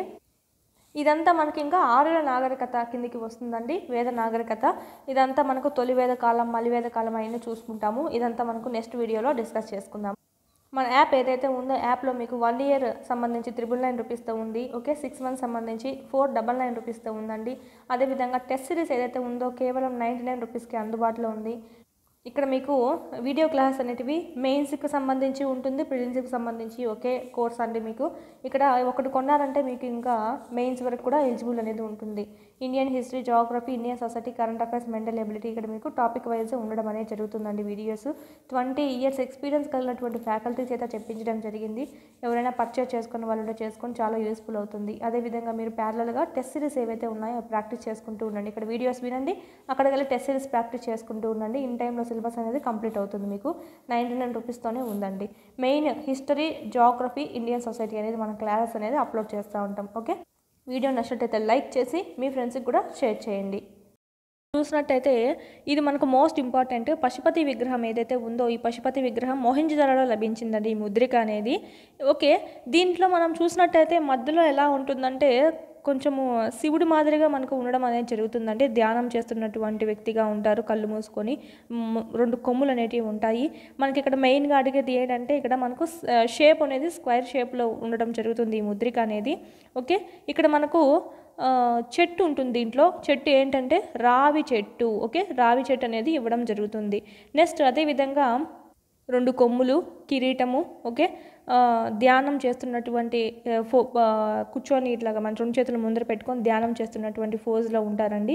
ఇదంతా మనకి ఇంకా ఆరుల నాగరికత కిందికి వస్తుందండి వేద నాగరికత ఇదంతా మనకు తొలి వేద కాలం మలివేద కాలం అయినా చూసుకుంటాము ఇదంతా మనకు నెక్స్ట్ వీడియోలో డిస్కస్ చేసుకుందాం మన యాప్ ఏదైతే ఉందో యాప్లో మీకు వన్ ఇయర్ సంబంధించి త్రిబుల్ నైన్ రూపీస్తో ఉంది ఓకే సిక్స్ మంత్స్ సంబంధించి ఫోర్ డబల్ నైన్ రూపీస్తో ఉందండి అదేవిధంగా టెస్ట్ సిరీస్ ఏదైతే ఉందో కేవలం నైంటీ నైన్ రూపీస్కి అందుబాటులో ఉంది ఇక్కడ మీకు వీడియో క్లాస్ అనేటివి మెయిన్స్కి సంబంధించి ఉంటుంది ప్రిలిమ్స్కి సంబంధించి ఒకే కోర్స్ అండి మీకు ఇక్కడ ఒకటి కొన్నారంటే మీకు ఇంకా మెయిన్స్ వరకు కూడా ఎలిజిబుల్ అనేది ఉంటుంది Indian history geography Indian society current affairs mental ability ఇక్కడ మీకు టాపిక్ వైజ్ ఉండడం అనేది జరుగుతుందండి వీడియోస్ ట్వంటీ ఇయర్స్ ఎక్స్పీరియన్స్ కలిగినటువంటి ఫ్యాకల్టీ చేత చెప్పించడం జరిగింది ఎవరైనా పర్చేస్ చేసుకున్న వాళ్ళు ఉంటే చేసుకొని చాలా యూస్ఫుల్ అవుతుంది అదేవిధంగా మీరు ప్యారలల్గా టెస్ట్ సిరీస్ ఏవైతే ఉన్నాయో ప్రాక్టీస్ చేసుకుంటూ ఉండండి ఇక్కడ వీడియోస్ వినండి అక్కడికి వెళ్ళి టెస్ట్ సిరీస్ ప్రాక్టీస్ చేసుకుంటూ ఉండండి ఇన్ టైంలో సిలబస్ అనేది కంప్లీట్ అవుతుంది మీకు నైంటీ నైన్ రూపీస్తోనే ఉందండి main history geography Indian society అనేది మన క్లాసెస్ అనేది అప్లోడ్ చేస్తూ ఉంటాం ఓకే వీడియో నచ్చినట్టయితే లైక్ చేసి మీ ఫ్రెండ్స్కి కూడా షేర్ చేయండి చూసినట్టయితే ఇది మనకు మోస్ట్ ఇంపార్టెంట్ పశుపతి విగ్రహం ఏదైతే ఉందో ఈ పశుపతి విగ్రహం మోహింజదరలో లభించిందండి ఈ ముద్రిక అనేది ఓకే దీంట్లో మనం చూసినట్టయితే మధ్యలో ఎలా ఉంటుందంటే కొంచెము శివుడి మాదిరిగా మనకు ఉండడం అనేది జరుగుతుందండి ధ్యానం చేస్తున్నటువంటి వ్యక్తిగా ఉంటారు కళ్ళు మూసుకొని మ్, రెండు కొమ్ములు అనేటివి ఉంటాయి మనకి ఇక్కడ మెయిన్గా అడిగేది ఏంటంటే ఇక్కడ మనకు షేప్ అనేది స్క్వేర్ షేప్లో ఉండడం జరుగుతుంది ఈ ముద్రిక అనేది ఓకే ఇక్కడ మనకు ఆ, చెట్టు ఉంటుంది దీంట్లో చెట్టు ఏంటంటే రావి చెట్టు ఓకే రావి చెట్టు అనేది ఇవ్వడం జరుగుతుంది నెక్స్ట్ అదేవిధంగా రెండు కొమ్ములు కిరీటము ఓకే ఆ, ధ్యానం చేస్తున్నటువంటి ఆ, ఫో ఆ, కూర్చొని ఇట్లాగా మన రెండు చేతులు ముందర పెట్టుకొని ధ్యానం చేస్తున్నటువంటి ఫోజ్లో ఉంటారండి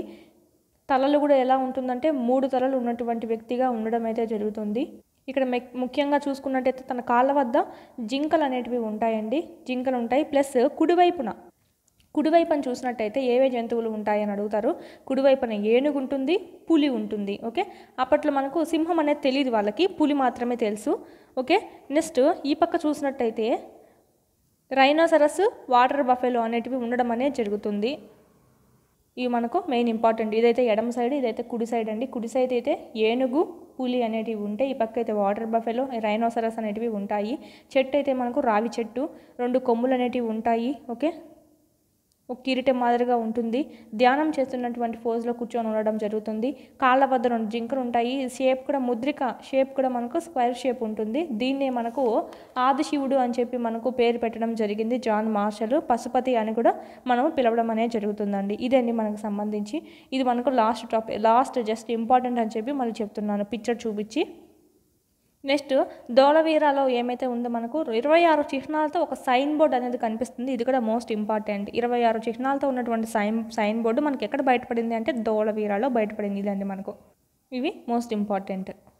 తలలు కూడా ఎలా ఉంటుందంటే మూడు తలలు ఉన్నటువంటి వ్యక్తిగా ఉండడం అయితే జరుగుతుంది ఇక్కడ మెక్ ముఖ్యంగా చూసుకున్నట్టయితే తన కాళ్ళ వద్ద జింకలు అనేటివి ఉంటాయండి జింకలు ఉంటాయి ప్లస్ కుడివైపున కుడివైపున చూసినట్టయితే ఏవే జంతువులు ఉంటాయని అడుగుతారు కుడివైపున ఏనుగు ఉంటుంది పులి ఉంటుంది ఓకే అప్పట్లో మనకు సింహం అనేది తెలియదు వాళ్ళకి పులి మాత్రమే తెలుసు ఓకే నెక్స్ట్ ఈ పక్క చూసినట్టయితే రైనోసరస్ వాటర్ బఫెలో అనేటివి ఉండడం అనేది జరుగుతుంది ఇవి మనకు మెయిన్ ఇంపార్టెంట్ ఇదైతే ఎడమ సైడ్ ఇదైతే కుడి సైడ్ అండి కుడి సైడ్ అయితే ఏనుగు పులి అనేటివి ఉంటాయి ఈ పక్క అయితే వాటర్ బఫెలో రైనోసరస్ అనేటివి ఉంటాయి చెట్టు అయితే మనకు రావి చెట్టు రెండు కొమ్ములు అనేటివి ఉంటాయి ఓకే ఒక కిరీటం మాదిరిగా ఉంటుంది ధ్యానం చేస్తున్నటువంటి పోజ్లో కూర్చొని ఉండడం జరుగుతుంది కాళ్ళ వద్ద రెండు జింకలు ఉంటాయి షేప్ కూడా ముద్రిక షేప్ కూడా మనకు స్క్వేర్ షేప్ ఉంటుంది దీన్నే మనకు ఆదిశివుడు అని చెప్పి మనకు పేరు పెట్టడం జరిగింది జాన్ మార్షల్ పశుపతి అని కూడా మనం పిలవడం అనేది జరుగుతుందండి ఇదండి మనకు సంబంధించి ఇది మనకు last topic last just important అని చెప్పి మళ్ళీ చెప్తున్నాను పిక్చర్ చూపించి నెక్స్ట్ దోళవీరాలో ఏమైతే ఉందో మనకు ఇరవై ఆరు చిహ్నాలతో ఒక సైన్ బోర్డ్ అనేది కనిపిస్తుంది ఇది కూడా మోస్ట్ ఇంపార్టెంట్ ఇరవై ఆరు చిహ్నాలతో ఉన్నటువంటి సైన్ సైన్ బోర్డు మనకి ఎక్కడ బయటపడింది అంటే దోళవీరాలో బయటపడింది ఇదండి మనకు ఇవి మోస్ట్ ఇంపార్టెంట్